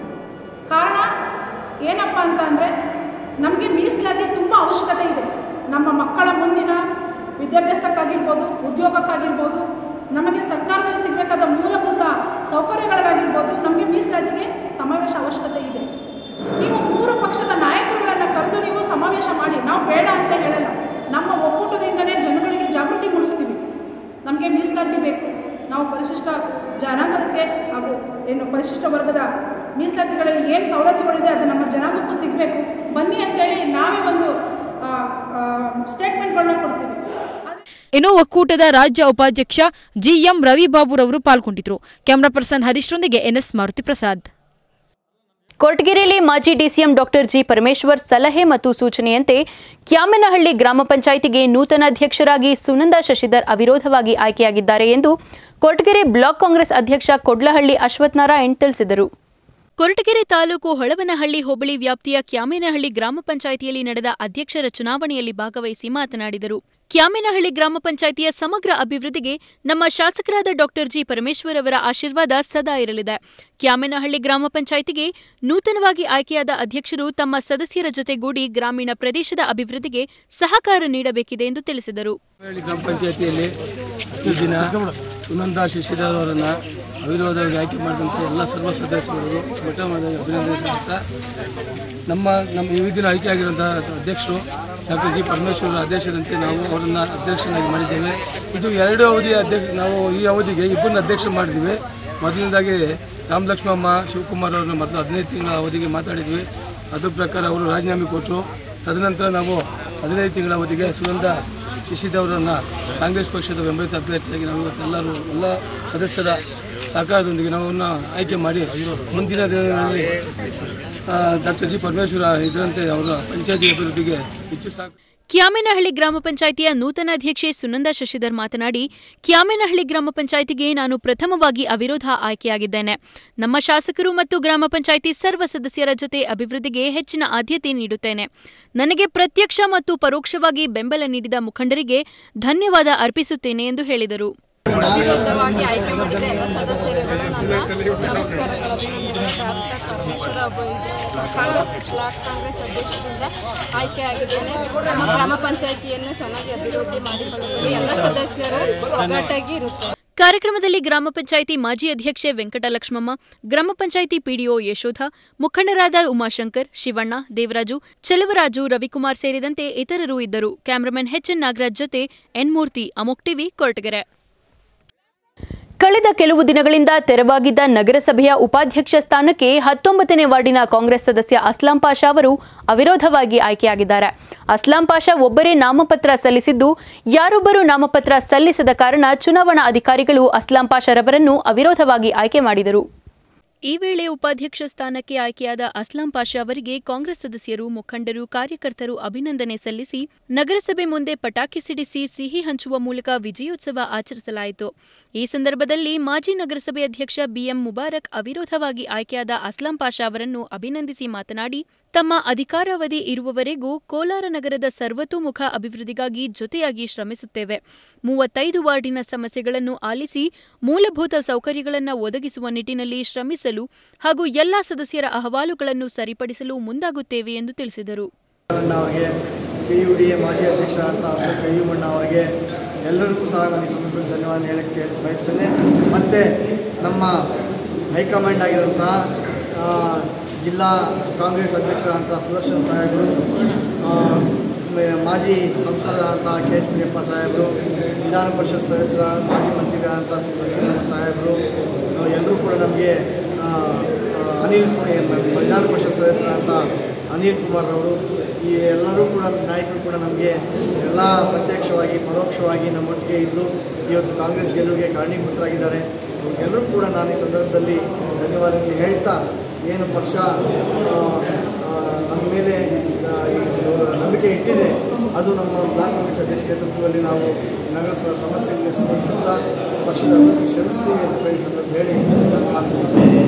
ಕಾರಣ ಏನಪ್ಪ ಅಂತ ಅಂದರೆ ನಮಗೆ ಮೀಸಲಾತಿ ತುಂಬ ಅವಶ್ಯಕತೆ ಇದೆ ನಮ್ಮ ಮಕ್ಕಳ ಮುಂದಿನ ವಿದ್ಯಾಭ್ಯಾಸಕ್ಕಾಗಿರ್ಬೋದು ಉದ್ಯೋಗಕ್ಕಾಗಿರ್ಬೋದು ನಮಗೆ ಸರ್ಕಾರದಲ್ಲಿ ಸಿಗಬೇಕಾದ ಮೂಲಭೂತ ಸೌಕರ್ಯಗಳಿಗಾಗಿರ್ಬೋದು ನಮಗೆ ಮೀಸಲಾತಿಗೆ ಸಮಾವೇಶ ಅವಶ್ಯಕತೆ ಇದೆ ನೀವು ಮೂರು ಪಕ್ಷದ ನಾಯಕರುಗಳನ್ನು ಕರೆದು ನೀವು ಸಮಾವೇಶ ಮಾಡಿ ನಾವು ಬೇಡ ಅಂತ ಹೇಳಲ್ಲ ನಮ್ಮ ಒಕ್ಕೂಟದಿಂದಲೇ ಜನಗಳಿಗೆ ಜಾಗೃತಿ ಮೂಡಿಸ್ತೀವಿ ನಮಗೆ ಮೀಸಲಾತಿ ಬೇಕು ನಾವು ಪರಿಶಿಷ್ಟ ಜನಾಂಗದಕ್ಕೆ ಹಾಗೂ ಏನು ಪರಿಶಿಷ್ಟ ವರ್ಗದ ಮೀಸಲಾತಿಗಳಲ್ಲಿ ಏನು ಸವಲತ್ತುಗಳಿದೆ ಅದು ನಮ್ಮ ಜನಾಂಗಕ್ಕೂ ಸಿಗಬೇಕು ಬನ್ನಿ ಅಂತೇಳಿ ನಾವೇ ಒಂದು ಸ್ಟೇಟ್ಮೆಂಟ್ಗಳನ್ನ ಕೊಡ್ತೀವಿ ಆದ್ರೆ ಇನ್ನು ಒಕ್ಕೂಟದ ರಾಜ್ಯ ಉಪಾಧ್ಯಕ್ಷ ಜಿಎಂ ರವಿಬಾಬುರವರು ಪಾಲ್ಗೊಂಡಿದ್ರು ಕ್ಯಾಮರಾ ಪರ್ಸನ್ ಹರೀಶ್ರೊಂದಿಗೆ ಎನ್ಎಸ್ ಮಾರುತಿ ಪ್ರಸಾದ್ ಕೊರಟಗೆರೆಯಲ್ಲಿ ಮಾಜಿ ಡಿಸಿಎಂ ಡಾಕ್ಟರ್ ಜಿ ಪರಮೇಶ್ವರ್ ಸಲಹೆ ಮತ್ತು ಸೂಚನೆಯಂತೆ ಕ್ಯಾಮನಹಳ್ಳಿ ಗ್ರಾಮ ಪಂಚಾಯಿತಿಗೆ ನೂತನ ಅಧ್ಯಕ್ಷರಾಗಿ ಸುನಂದಾ ಶಶಿಧರ್ ಅವಿರೋಧವಾಗಿ ಆಯ್ಕೆಯಾಗಿದ್ದಾರೆ ಎಂದು ಕೊರಟಗೆರೆ ಬ್ಲಾಕ್ ಕಾಂಗ್ರೆಸ್ ಅಧ್ಯಕ್ಷ ಕೊಡ್ಲಹಳ್ಳಿ ಅಶ್ವಥ್ ನಾರಾಯಣ್ ತಿಳಿಸಿದರು ಕೊರಟಗೆರೆ ತಾಲೂಕು ಹೊಳವನಹಳ್ಳಿ ಹೋಬಳಿ ವ್ಯಾಪ್ತಿಯ ಕ್ಯಾಮೇನಹಳ್ಳಿ ಗ್ರಾಮ ಪಂಚಾಯಿತಿಯಲ್ಲಿ ನಡೆದ ಅಧ್ಯಕ್ಷರ ಚುನಾವಣೆಯಲ್ಲಿ ಭಾಗವಹಿಸಿ ಮಾತನಾಡಿದರು ಕ್ಯಾಮೇನಹಳ್ಳಿ ಗ್ರಾಮ ಪಂಚಾಯಿತಿಯ ಸಮಗ್ರ ಅಭಿವೃದ್ಧಿಗೆ ನಮ್ಮ ಶಾಸಕರಾದ ಡಾಕ್ಟರ್ ಜಿ ಪರಮೇಶ್ವರ್ ಅವರ ಆಶೀರ್ವಾದ ಸದಾ ಇರಲಿದೆ ಕ್ಯಾಮೇನಹಳ್ಳಿ ಗ್ರಾಮ ಪಂಚಾಯಿತಿಗೆ ನೂತನವಾಗಿ ಆಯ್ಕೆಯಾದ ಅಧ್ಯಕ್ಷರು ತಮ್ಮ ಸದಸ್ಯರ ಜೊತೆಗೂಡಿ ಗ್ರಾಮೀಣ ಪ್ರದೇಶದ ಅಭಿವೃದ್ಧಿಗೆ ಸಹಕಾರ ನೀಡಬೇಕಿದೆ ಎಂದು ತಿಳಿಸಿದರು ಹಳ್ಳಿ ಗ್ರಾಮ ಪಂಚಾಯತಿಯಲ್ಲಿ ಈ ದಿನ ಸುನಂದಾ ಶಶಿಧರ್ ಅವರನ್ನು ಅವಿರೋಧವಾಗಿ ಆಯ್ಕೆ ಮಾಡಿದಂಥ ಎಲ್ಲ ಸರ್ವ ಸದಸ್ಯರಿಗೂ ಮೊಟ್ಟ ಮೊದಲಾಗಿ ಅಭಿನಂದನೆ ಸಲ್ಲಿಸ್ತಾ ನಮ್ಮ ನಮ್ಮ ಈ ದಿನ ಆಯ್ಕೆಯಾಗಿರುವಂಥ ಅಧ್ಯಕ್ಷರು ಡಾಕ್ಟರ್ ಜಿ ಪರಮೇಶ್ವರ ಆದೇಶದಂತೆ ನಾವು ಅವರನ್ನು ಅಧ್ಯಕ್ಷನಾಗಿ ಮಾಡಿದ್ದೇವೆ ಇದು ಎರಡು ಅವಧಿಯ ಅಧ್ಯಕ್ಷ ನಾವು ಈ ಅವಧಿಗೆ ಇಬ್ಬರನ್ನ ಅಧ್ಯಕ್ಷ ಮಾಡಿದ್ದೀವಿ ಮೊದಲನೇದಾಗಿ ರಾಮಲಕ್ಷ್ಮಮ್ಮ ಶಿವಕುಮಾರ್ ಅವ್ರನ್ನ ಮೊದಲು ಹದಿನೈದು ತಿಂಗಳ ಅವಧಿಗೆ ಮಾತಾಡಿದ್ವಿ ಅದ್ರ ಪ್ರಕಾರ ಅವರು ರಾಜೀನಾಮೆ ಕೊಟ್ಟರು ತದನಂತರ ನಾವು ಹದಿನೈದು ತಿಂಗಳ ಅವಧಿಗೆ ಸುನಂದ ಶಶಿಧವರನ್ನು ಕಾಂಗ್ರೆಸ್ ಪಕ್ಷದ ಬೆಂಬಲಿತ ಅಭ್ಯರ್ಥಿಯಾಗಿ ನಾವು ಇವತ್ತೆಲ್ಲರೂ ಎಲ್ಲ ಸದಸ್ಯರ ಸಹಕಾರದೊಂದಿಗೆ ನಾವು ಅವ್ರನ್ನ ಆಯ್ಕೆ ಮಾಡಿ ಮುಂದಿನ ದಿನಗಳಲ್ಲಿ ಡಾಕ್ಟರ್ ಜಿ ಪರಮೇಶ್ವರ ಇದರಂತೆ ಅವರ ಪಂಚಾಯತಿ ಅಭಿವೃದ್ಧಿಗೆ ಹೆಚ್ಚು ಸಹಕಾರ ಕ್ಯಾಮೇನಹಳ್ಳಿ ಗ್ರಾಮ ಪಂಚಾಯಿತಿಯ ನೂತನ ಅಧ್ಯಕ್ಷೆ ಸುನಂದಾ ಶಶಿಧರ್ ಮಾತನಾಡಿ ಕ್ಯಾಮೇನಹಳ್ಳಿ ಗ್ರಾಮ ಪಂಚಾಯಿತಿಗೆ ನಾನು ಪ್ರಥಮವಾಗಿ ಅವಿರೋಧ ಆಯ್ಕೆಯಾಗಿದ್ದೇನೆ ನಮ್ಮ ಶಾಸಕರು ಮತ್ತು ಗ್ರಾಮ ಪಂಚಾಯಿತಿ ಸರ್ವ ಸದಸ್ಯರ ಜೊತೆ ಅಭಿವೃದ್ಧಿಗೆ ಹೆಚ್ಚಿನ ಆದ್ಯತೆ ನೀಡುತ್ತೇನೆ ನನಗೆ ಪ್ರತ್ಯಕ್ಷ ಮತ್ತು ಪರೋಕ್ಷವಾಗಿ ಬೆಂಬಲ ನೀಡಿದ ಮುಖಂಡರಿಗೆ ಧನ್ಯವಾದ ಅರ್ಪಿಸುತ್ತೇನೆ ಎಂದು ಹೇಳಿದರು ಅವಿರೋಧವಾಗಿ ಆಯ್ಕೆ ಮಾಡಿದ ಎಲ್ಲ ಸದಸ್ಯರುಗಳು ನನ್ನ ನಮಸ್ಕಾರಗಳು ಅಭಿನಂದನೆಗಳು ಡಾಕ್ಟರ್ ಪರಮೇಶ್ವರ ಒಬ್ಬ ಕಾಂಗ್ರೆಸ್ ಬ್ಲಾಕ್ ಕಾಂಗ್ರೆಸ್ ಅಧ್ಯಕ್ಷರಿಂದ ಆಯ್ಕೆಯಾಗಿದ್ದೇನೆ ನಮ್ಮ ಗ್ರಾಮ ಪಂಚಾಯಿತಿಯನ್ನು ಚೆನ್ನಾಗಿ ಅಭಿವೃದ್ಧಿ ಮಾಡಿಕೊಳ್ಳುತ್ತದೆ ಎಲ್ಲ ಸದಸ್ಯರು ಒಗ್ಗಟ್ಟಾಗಿ ಇರುತ್ತಾರೆ ಕಾರ್ಯಕ್ರಮದಲ್ಲಿ ಗ್ರಾಮ ಪಂಚಾಯಿತಿ ಮಾಜಿ ಅಧ್ಯಕ್ಷೆ ವೆಂಕಟಲಕ್ಷ್ಮಮ್ಮ ಗ್ರಾಮ ಪಂಚಾಯಿತಿ ಪಿಡಿಒ ಯಶೋಧ ಮುಖಂಡರಾದ ಉಮಾಶಂಕರ್ ಶಿವಣ್ಣ ದೇವರಾಜು ಚೆಲುವರಾಜು ರವಿಕುಮಾರ್ ಸೇರಿದಂತೆ ಇತರರು ಇದ್ದರು ಕ್ಯಾಮರಾಮನ್ ಎಚ್ಎನ್ ನಾಗರಾಜ್ ಜೊತೆ ಎನ್ ಮೂರ್ತಿ ಅಮೋಕ್ ಟಿವಿ ಕೊರಟಗೆರೆ ಕಳೆದ ಕೆಲವು ದಿನಗಳಿಂದ ತೆರವಾಗಿದ್ದ ನಗರಸಭೆಯ ಉಪಾಧ್ಯಕ್ಷ ಸ್ಥಾನಕ್ಕೆ ಹತ್ತೊಂಬತ್ತನೇ ವಾರ್ಡಿನ ಕಾಂಗ್ರೆಸ್ ಸದಸ್ಯ ಅಸ್ಲಾಂ ಪಾಷಾ ಅವರು ಅವಿರೋಧವಾಗಿ ಆಯ್ಕೆಯಾಗಿದ್ದಾರೆ ಅಸ್ಲಾಂ ಪಾಷಾ ಒಬ್ಬರೇ ನಾಮಪತ್ರ ಸಲ್ಲಿಸಿದ್ದು ಯಾರೊಬ್ಬರೂ ನಾಮಪತ್ರ ಸಲ್ಲಿಸದ ಕಾರಣ ಚುನಾವಣಾ ಅಧಿಕಾರಿಗಳು ಅಸ್ಲಾಂ ಪಾಷಾರವರನ್ನು ಅವಿರೋಧವಾಗಿ ಆಯ್ಕೆ ಮಾಡಿದರು ಈ ವೇಳೆ ಉಪಾಧ್ಯಕ್ಷ ಸ್ಥಾನಕ್ಕೆ ಆಯ್ಕೆಯಾದ ಅಸ್ಲಾಂ ಪಾಷಾ ಅವರಿಗೆ ಕಾಂಗ್ರೆಸ್ ಸದಸ್ಯರು ಮುಖಂಡರು ಕಾರ್ಯಕರ್ತರು ಅಭಿನಂದನೆ ಸಲ್ಲಿಸಿ ನಗರಸಭೆ ಮುಂದೆ ಪಟಾಕಿ ಸಿಡಿಸಿ ಸಿಹಿ ಹಂಚುವ ಮೂಲಕ ವಿಜಯೋತ್ಸವ ಆಚರಿಸಲಾಯಿತು ಈ ಸಂದರ್ಭದಲ್ಲಿ ಮಾಜಿ ನಗರಸಭೆ ಅಧ್ಯಕ್ಷ ಬಿಎಂ ಮುಬಾರಕ್ ಅವಿರೋಧವಾಗಿ ಆಯ್ಕೆಯಾದ ಅಸ್ಲಾಂ ಪಾಷಾ ಅವರನ್ನು ಅಭಿನಂದಿಸಿ ಮಾತನಾಡಿ ತಮ್ಮ ಅಧಿಕಾರಾವಧಿ ಇರುವವರೆಗೂ ಕೋಲಾರ ನಗರದ ಸರ್ವತೋಮುಖ ಅಭಿವೃದ್ಧಿಗಾಗಿ ಜೊತೆಯಾಗಿ ಶ್ರಮಿಸುತ್ತೇವೆ ಮೂವತ್ತೈದು ವಾರ್ಡಿನ ಸಮಸ್ಯೆಗಳನ್ನು ಆಲಿಸಿ ಮೂಲಭೂತ ಸೌಕರ್ಯಗಳನ್ನು ಒದಗಿಸುವ ನಿಟ್ಟಿನಲ್ಲಿ ಶ್ರಮಿಸಲು ಹಾಗೂ ಎಲ್ಲಾ ಸದಸ್ಯರ ಅಹವಾಲುಗಳನ್ನು ಸರಿಪಡಿಸಲು ಮುಂದಾಗುತ್ತೇವೆ ಎಂದು ತಿಳಿಸಿದರು ಅಣ್ಣ ಅವರಿಗೆ ಕೆ ಯು ಡಿ ಎ ಮಾಜಿ ಅಧ್ಯಕ್ಷರಾದಂಥ ಕೆ ಯು ಅಣ್ಣ ಅವರಿಗೆ ಎಲ್ಲರಿಗೂ ಸಹ ನಾನು ಈ ಸಂದರ್ಭದಲ್ಲಿ ಧನ್ಯವಾದ ಹೇಳಕ್ಕೆ ಬಯಸ್ತೇನೆ ಮತ್ತು ನಮ್ಮ ಹೈಕಮಾಂಡ್ ಆಗಿರೋಂಥ ಆ, ಜಿಲ್ಲಾ ಕಾಂಗ್ರೆಸ್ ಅಧ್ಯಕ್ಷರಾದಂಥ ಸುದರ್ಶನ್ ಸಾಹೇಬರು ಆ, ಮ- ಮಾಜಿ ಸಂಸದರಾದಂಥ ಕೆ ಎಚ್ ಮುನಿಯಪ್ಪ ಸಾಹೇಬರು ವಿಧಾನ ಪರಿಷತ್ ಸದಸ್ಯರ ಮಾಜಿ ಮಂತ್ರಿಗಳಾದಂಥ ಶ್ರೀರಾಮ ಸಾಹೇಬರು ಎಲ್ಲರೂ ಕೂಡ ನಮಗೆ ಆ, ಆ, ಅನಿಲ್ ಕು- ವಿಧಾನ ಪರಿಷತ್ ಸದಸ್ಯರಾದಂಥ ಅನಿಲ್ ಕುಮಾರ್ ಅವರು ಈ ಎಲ್ಲರೂ ಕೂಡ ನಾಯಕರು ಕೂಡ ನಮಗೆ ಎಲ್ಲ ಪ್ರತ್ಯಕ್ಷವಾಗಿ ಪರೋಕ್ಷವಾಗಿ ನಮ್ಮೊಟ್ಟಿಗೆ ಇದ್ದು ಇವತ್ತು ಕಾಂಗ್ರೆಸ್ ಗೆಲುವಿಗೆ ಕಾರಣೀಭೂತರಾಗಿದ್ದಾರೆ ಎಲ್ಲರೂ ಕೂಡ ನಾನು ಈ ಸಂದರ್ಭದಲ್ಲಿ ಧನ್ಯವಾದಗಳು ಹೇಳ್ತಾ ಏನು ಪಕ್ಷ ಆ, ಆ, ನಮ್ಮ ಮೇಲೆ ಆ, ಇದು ನಂಬಿಕೆ ಇಟ್ಟಿದೆ ಅದು ನಮ್ಮ ಬ್ಲಾಕ್ ಕಾಂಗ್ರೆಸ್ ಅಧ್ಯಕ್ಷ ನೇತೃತ್ವದಲ್ಲಿ ನಾವು ನಗರ ಸ- ಸಮಸ್ಯೆಗಳಿಗೆ ಸ್ಪಂದಿಸುತ್ತಾ ಪಕ್ಷದ ಅಭಿವೃದ್ಧಿ ಶ್ರಮಿಸ್ತೀವಿ ಅಂತ ಈ ಸಂದರ್ಭ ಹೇಳಿ ನನ್ನ ಮಾತು ಮುಗಿಸ್ತೀನಿ.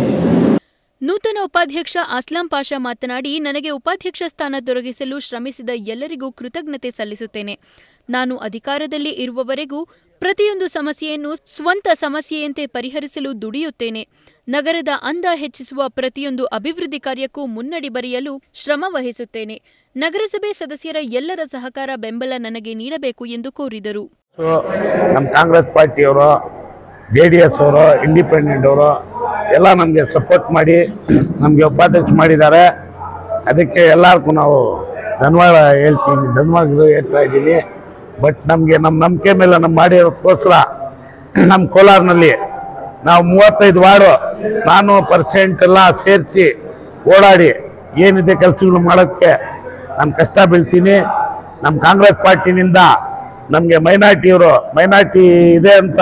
ನೂತನ ಉಪಾಧ್ಯಕ್ಷ ಅಸ್ಲಾಂ ಪಾಷಾ ಮಾತನಾಡಿ ನನಗೆ ಉಪಾಧ್ಯಕ್ಷ ಸ್ಥಾನ ದೊರಕಿಸಲು ಶ್ರಮಿಸಿದ ಎಲ್ಲರಿಗೂ ಕೃತಜ್ಞತೆ ಸಲ್ಲಿಸುತ್ತೇನೆ ನಾನು ಅಧಿಕಾರದಲ್ಲಿ ಇರುವವರೆಗೂ ಪ್ರತಿಯೊಂದು ಸಮಸ್ಯೆಯನ್ನು ಸ್ವಂತ ಸಮಸ್ಯೆಯಂತೆ ಪರಿಹರಿಸಲು ದುಡಿಯುತ್ತೇನೆ ನಗರದ ಅಂದ ಹೆಚ್ಚಿಸುವ ಪ್ರತಿಯೊಂದು ಅಭಿವೃದ್ಧಿ ಕಾರ್ಯಕ್ಕೂ ಮುನ್ನಡಿ ಬರೆಯಲು ಶ್ರಮ ವಹಿಸುತ್ತೇನೆ ನಗರಸಭೆ ಸದಸ್ಯರ ಎಲ್ಲರ ಸಹಕಾರ ಬೆಂಬಲ ನನಗೆ ನೀಡಬೇಕು ಎಂದು ಕೋರಿದರು ಸೊ ನಮ್ಮ ಕಾಂಗ್ರೆಸ್ ಪಾರ್ಟಿಯವರು ಜೆ ಡಿ ಎಸ್ ಅವರು ಇಂಡಿಪೆಂಡೆಂಟ್ ಅವರು ಎಲ್ಲ ನಮಗೆ ಸಪೋರ್ಟ್ ಮಾಡಿ ನಮಗೆ ಉಪಾಧ್ಯಕ್ಷ ಮಾಡಿದ್ದಾರೆ ಅದಕ್ಕೆ ಎಲ್ಲರಿಗೂ ನಾವು ಧನ್ಯವಾದ ಹೇಳ್ತೀನಿ ಧನ್ಯವಾದಗಳು ಹೇಳ್ತಾ ಇದ್ದೀನಿ ಬಟ್ ನಮಗೆ ನಮ್ಮ ನಂಬಿಕೆ ಮೇಲೆ ನಮ್ಮ ಮಾಡಿರೋದಕ್ಕೋಸ್ಕರ ನಮ್ಮ ಕೋಲಾರ್ನಲ್ಲಿ ನಾವು ಮೂವತ್ತೈದು ವಾರ್ಡು ನಾನು ಪರ್ಸೆಂಟ್ ಎಲ್ಲ ಸೇರಿಸಿ ಓಡಾಡಿ ಏನಿದೆ ಕೆಲಸಗಳು ಮಾಡೋಕ್ಕೆ ನಾನು ಕಷ್ಟ ಬೀಳ್ತೀನಿ ನಮ್ಮ ಕಾಂಗ್ರೆಸ್ ಪಾರ್ಟಿನಿಂದ ನಮಗೆ ಮೈನಾರಿಟಿಯವರು ಮೈನಾರಿಟಿ ಇದೆ ಅಂತ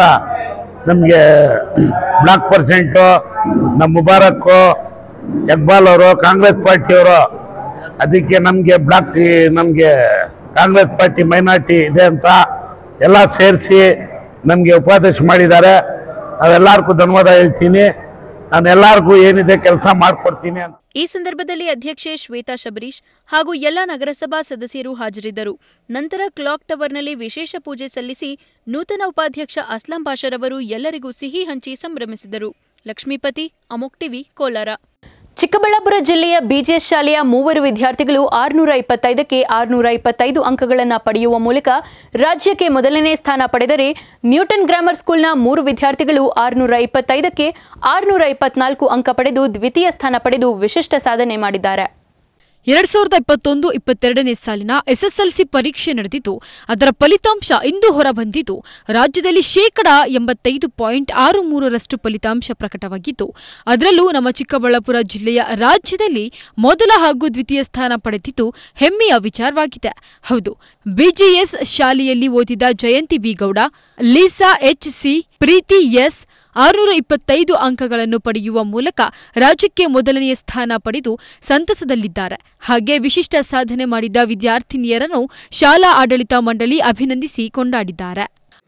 ನಮಗೆ ಬ್ಲಾಕ್ ಪರ್ಸೆಂಟು ನಮ್ಮ ಮುಬಾರಕ್ಕು ಇಕ್ಬಾಲ್ ಅವರು ಕಾಂಗ್ರೆಸ್ ಪಾರ್ಟಿಯವರು ಅದಕ್ಕೆ ನಮಗೆ ಬ್ಲಾಕ್ ನಮಗೆ ಕಾಂಗ್ರೆಸ್ ಪಾರ್ಟಿ ಮೈನಾರಿಟಿ ಇದೆ ಅಂತ ಎಲ್ಲ ಸೇರಿಸಿ ನಮಗೆ ಉಪಾಧ್ಯಕ್ಷ ಮಾಡಿದ್ದಾರೆ ನಾವೆಲ್ಲರಿಗೂ ಧನ್ಯವಾದ ಹೇಳ್ತೀನಿ ನಾನು ಎಲ್ಲರಿಗೂ ಏನಿದೆ ಕೆಲಸ ಮಾಡಿಕೊಡ್ತೀನಿ ಅಂತ ಈ ಸಂದರ್ಭದಲ್ಲಿ ಅಧ್ಯಕ್ಷೆ ಶ್ವೇತಾ ಶಬರೀಶ್ ಹಾಗೂ ಎಲ್ಲ ನಗರಸಭಾ ಸದಸ್ಯರು ಹಾಜರಿದ್ದರು ನಂತರ ಕ್ಲಾಕ್ ಟವರ್ನಲ್ಲಿ ವಿಶೇಷ ಪೂಜೆ ಸಲ್ಲಿಸಿ ನೂತನ ಉಪಾಧ್ಯಕ್ಷ ಅಸ್ಲಾಂ ಪಾಷರವರು ಎಲ್ಲರಿಗೂ ಸಿಹಿ ಹಂಚಿ ಸಂಭ್ರಮಿಸಿದರು ಲಕ್ಷ್ಮೀಪತಿ ಅಮೋಕ್ ಟಿವಿ ಕೋಲಾರ ಚಿಕ್ಕಬಳ್ಳಾಪುರ ಜಿಲ್ಲೆಯ ಬಿಜಿಎಸ್ ಶಾಲೆಯ ಮೂವರು ವಿದ್ಯಾರ್ಥಿಗಳು ಆರುನೂರ ಇಪ್ಪತ್ತೈದಕ್ಕೆ ಆರುನೂರ ಇಪ್ಪತ್ತೈದು ಅಂಕಗಳನ್ನು ಪಡೆಯುವ ಮೂಲಕ ರಾಜ್ಯಕ್ಕೆ ಮೊದಲನೇ ಸ್ಥಾನ ಪಡೆದರೆ ನ್ಯೂಟನ್ ಗ್ರಾಮರ್ ಸ್ಕೂಲ್ನ ಮೂರು ವಿದ್ಯಾರ್ಥಿಗಳು ಆರುನೂರ ಇಪ್ಪತ್ತೈದಕ್ಕೆ ಆರುನೂರ ಇಪ್ಪತ್ನಾಲ್ಕು ಅಂಕ ಪಡೆದು ದ್ವಿತೀಯ ಸ್ಥಾನ ಪಡೆದು ವಿಶಿಷ್ಟ ಸಾಧನೆ ಮಾಡಿದ್ದಾರೆ ಎರಡ್ ಸಾವಿರದ ಇಪ್ಪತ್ತೊಂದು ಇಪ್ಪತ್ತೆರಡನೇ ಸಾಲಿನ ಎಸ್ಎಸ್ಎಲ್ಸಿ ಪರೀಕ್ಷೆ ನಡೆದಿದ್ದು ಅದರ ಫಲಿತಾಂಶ ಇಂದು ಹೊರಬಂದಿದ್ದು ರಾಜ್ಯದಲ್ಲಿ ಶೇಕಡ ಎಂಬತ್ತೈದು ಪಾಯಿಂಟ್ ಆರು ಮೂರರಷ್ಟು ಫಲಿತಾಂಶ ಪ್ರಕಟವಾಗಿದ್ದು ಅದರಲ್ಲೂ ನಮ್ಮ ಚಿಕ್ಕಬಳ್ಳಾಪುರ ಜಿಲ್ಲೆಯ ರಾಜ್ಯದಲ್ಲಿ ಮೊದಲ ಹಾಗೂ ದ್ವಿತೀಯ ಸ್ಥಾನ ಪಡೆದಿದ್ದು ಹೆಮ್ಮೆಯ ವಿಚಾರವಾಗಿದೆ ಹೌದು ಬಿಜಿಎಸ್ ಶಾಲೆಯಲ್ಲಿ ಓದಿದ Jayanthi B Gowda Lisa H C Preethi S ಆರುನೂರ ಇಪ್ಪತ್ತೈದು ಅಂಕಗಳನ್ನು ಪಡೆಯುವ ಮೂಲಕ ರಾಜ್ಯಕ್ಕೆ ಮೊದಲನೆಯ ಸ್ಥಾನ ಪಡೆದು ಸಂತಸದಲ್ಲಿದ್ದಾರೆ ಹಾಗೆ ವಿಶಿಷ್ಟ ಸಾಧನೆ ಮಾಡಿದ ವಿದ್ಯಾರ್ಥಿನಿಯರನ್ನು ಶಾಲಾ ಆಡಳಿತ ಮಂಡಳಿ ಅಭಿನಂದಿಸಿ ಕೊಂಡಾಡಿದ್ದಾರೆ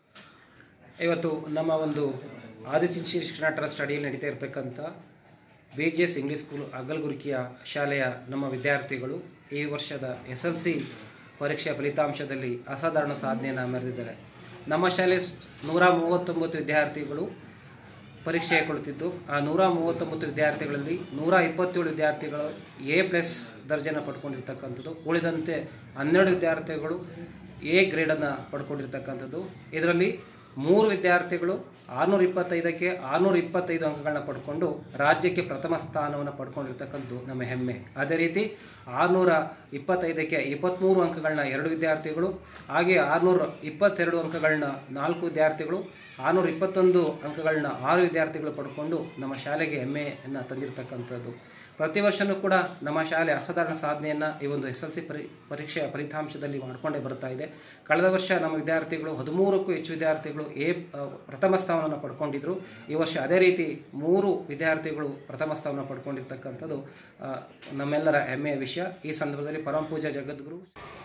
ಇವತ್ತು ನಮ್ಮ ಒಂದು ಆದಿಚುಂಚಿ ಶಿಕ್ಷಣ ಟ್ರಸ್ಟ್ ಅಡಿಯಲ್ಲಿ ನಡೀತಾ ಇರತಕ್ಕಂಥ B G S English school ಅಗಲಗುರ್ಕಿಯ ಶಾಲೆಯ ನಮ್ಮ ವಿದ್ಯಾರ್ಥಿಗಳು ಈ ವರ್ಷದ ಎಸ್ ಎಲ್ ಸಿ ಪರೀಕ್ಷೆಯ ಫಲಿತಾಂಶದಲ್ಲಿ ಅಸಾಧಾರಣ ಸಾಧನೆಯನ್ನು ಮೆರೆದಿದ್ದಾರೆ ನಮ್ಮ ಶಾಲೆ ಸ್- ನೂರ ಮೂವತ್ತೊಂಬತ್ತು ವಿದ್ಯಾರ್ಥಿಗಳು ಪರೀಕ್ಷೆ ಕೊಡುತ್ತಿದ್ದು ಆ ನೂರ ಮೂವತ್ತೊಂಬತ್ತು ವಿದ್ಯಾರ್ಥಿಗಳಲ್ಲಿ ನೂರ ಇಪ್ಪತ್ತೇಳು ವಿದ್ಯಾರ್ಥಿಗಳು ಎ ಪ್ಲಸ್ ದರ್ಜೆನ ಪಡ್ಕೊಂಡಿರ್ತಕ್ಕಂಥದ್ದು ಉಳಿದಂತೆ ಹನ್ನೆರಡು ವಿದ್ಯಾರ್ಥಿಗಳು ಎ ಗ್ರೇಡನ್ನು ಪಡ್ಕೊಂಡಿರ್ತಕ್ಕಂಥದ್ದು ಇದರಲ್ಲಿ ಮೂರು ವಿದ್ಯಾರ್ಥಿಗಳು ಆರುನೂರ ಇಪ್ಪತ್ತೈದಕ್ಕೆ ಆರುನೂರ ಇಪ್ಪತ್ತೈದು ಅಂಕಗಳನ್ನ ಪಡ್ಕೊಂಡು ರಾಜ್ಯಕ್ಕೆ ಪ್ರಥಮ ಸ್ಥಾನವನ್ನು ಪಡ್ಕೊಂಡಿರ್ತಕ್ಕಂಥದ್ದು ನಮ್ಮ ಹೆಮ್ಮೆ ಅದೇ ರೀತಿ ಆರುನೂರ ಇಪ್ಪತ್ತೈದಕ್ಕೆ ಇಪ್ಪತ್ತ್ಮೂರು ಅಂಕಗಳನ್ನ ಎರಡು ವಿದ್ಯಾರ್ಥಿಗಳು ಹಾಗೆ ಆರುನೂರ ಇಪ್ಪತ್ತೆರಡು ಅಂಕಗಳನ್ನ ನಾಲ್ಕು ವಿದ್ಯಾರ್ಥಿಗಳು ಆರುನೂರ ಇಪ್ಪತ್ತೊಂದು ಅಂಕಗಳನ್ನ ಆರು ವಿದ್ಯಾರ್ಥಿಗಳು ಪಡ್ಕೊಂಡು ನಮ್ಮ ಶಾಲೆಗೆ ಹೆಮ್ಮೆಯನ್ನು ತಂದಿರತಕ್ಕಂಥದ್ದು ಪ್ರತಿ ವರ್ಷವೂ ಕೂಡ ನಮ್ಮ ಶಾಲೆ ಅಸಾಧಾರಣ ಸಾಧನೆಯನ್ನು ಈ ಒಂದು ಎಸ್ ಎಲ್ ಸಿ ಪರಿ ಪರೀಕ್ಷೆಯ ಫಲಿತಾಂಶದಲ್ಲಿ ಮಾಡಿಕೊಂಡೇ ಬರ್ತಾ ಇದೆ ಕಳೆದ ವರ್ಷ ನಮ್ಮ ವಿದ್ಯಾರ್ಥಿಗಳು ಹದಿಮೂರಕ್ಕೂ ಹೆಚ್ಚು ವಿದ್ಯಾರ್ಥಿಗಳು ಎ ಆ, ಪ್ರಥಮ ಸ್ಥಾನವನ್ನು ಪಡ್ಕೊಂಡಿದ್ರು ಈ ವರ್ಷ ಅದೇ ರೀತಿ ಮೂರು ವಿದ್ಯಾರ್ಥಿಗಳು ಪ್ರಥಮ ಸ್ಥಾನ ಪಡ್ಕೊಂಡಿರ್ತಕ್ಕಂಥದ್ದು ಆ, ನಮ್ಮೆಲ್ಲರ ಹೆಮ್ಮೆಯ ವಿಷಯ ಈ ಸಂದರ್ಭದಲ್ಲಿ ಪರಮ ಪೂಜಾ ಜಗದ್ಗುರು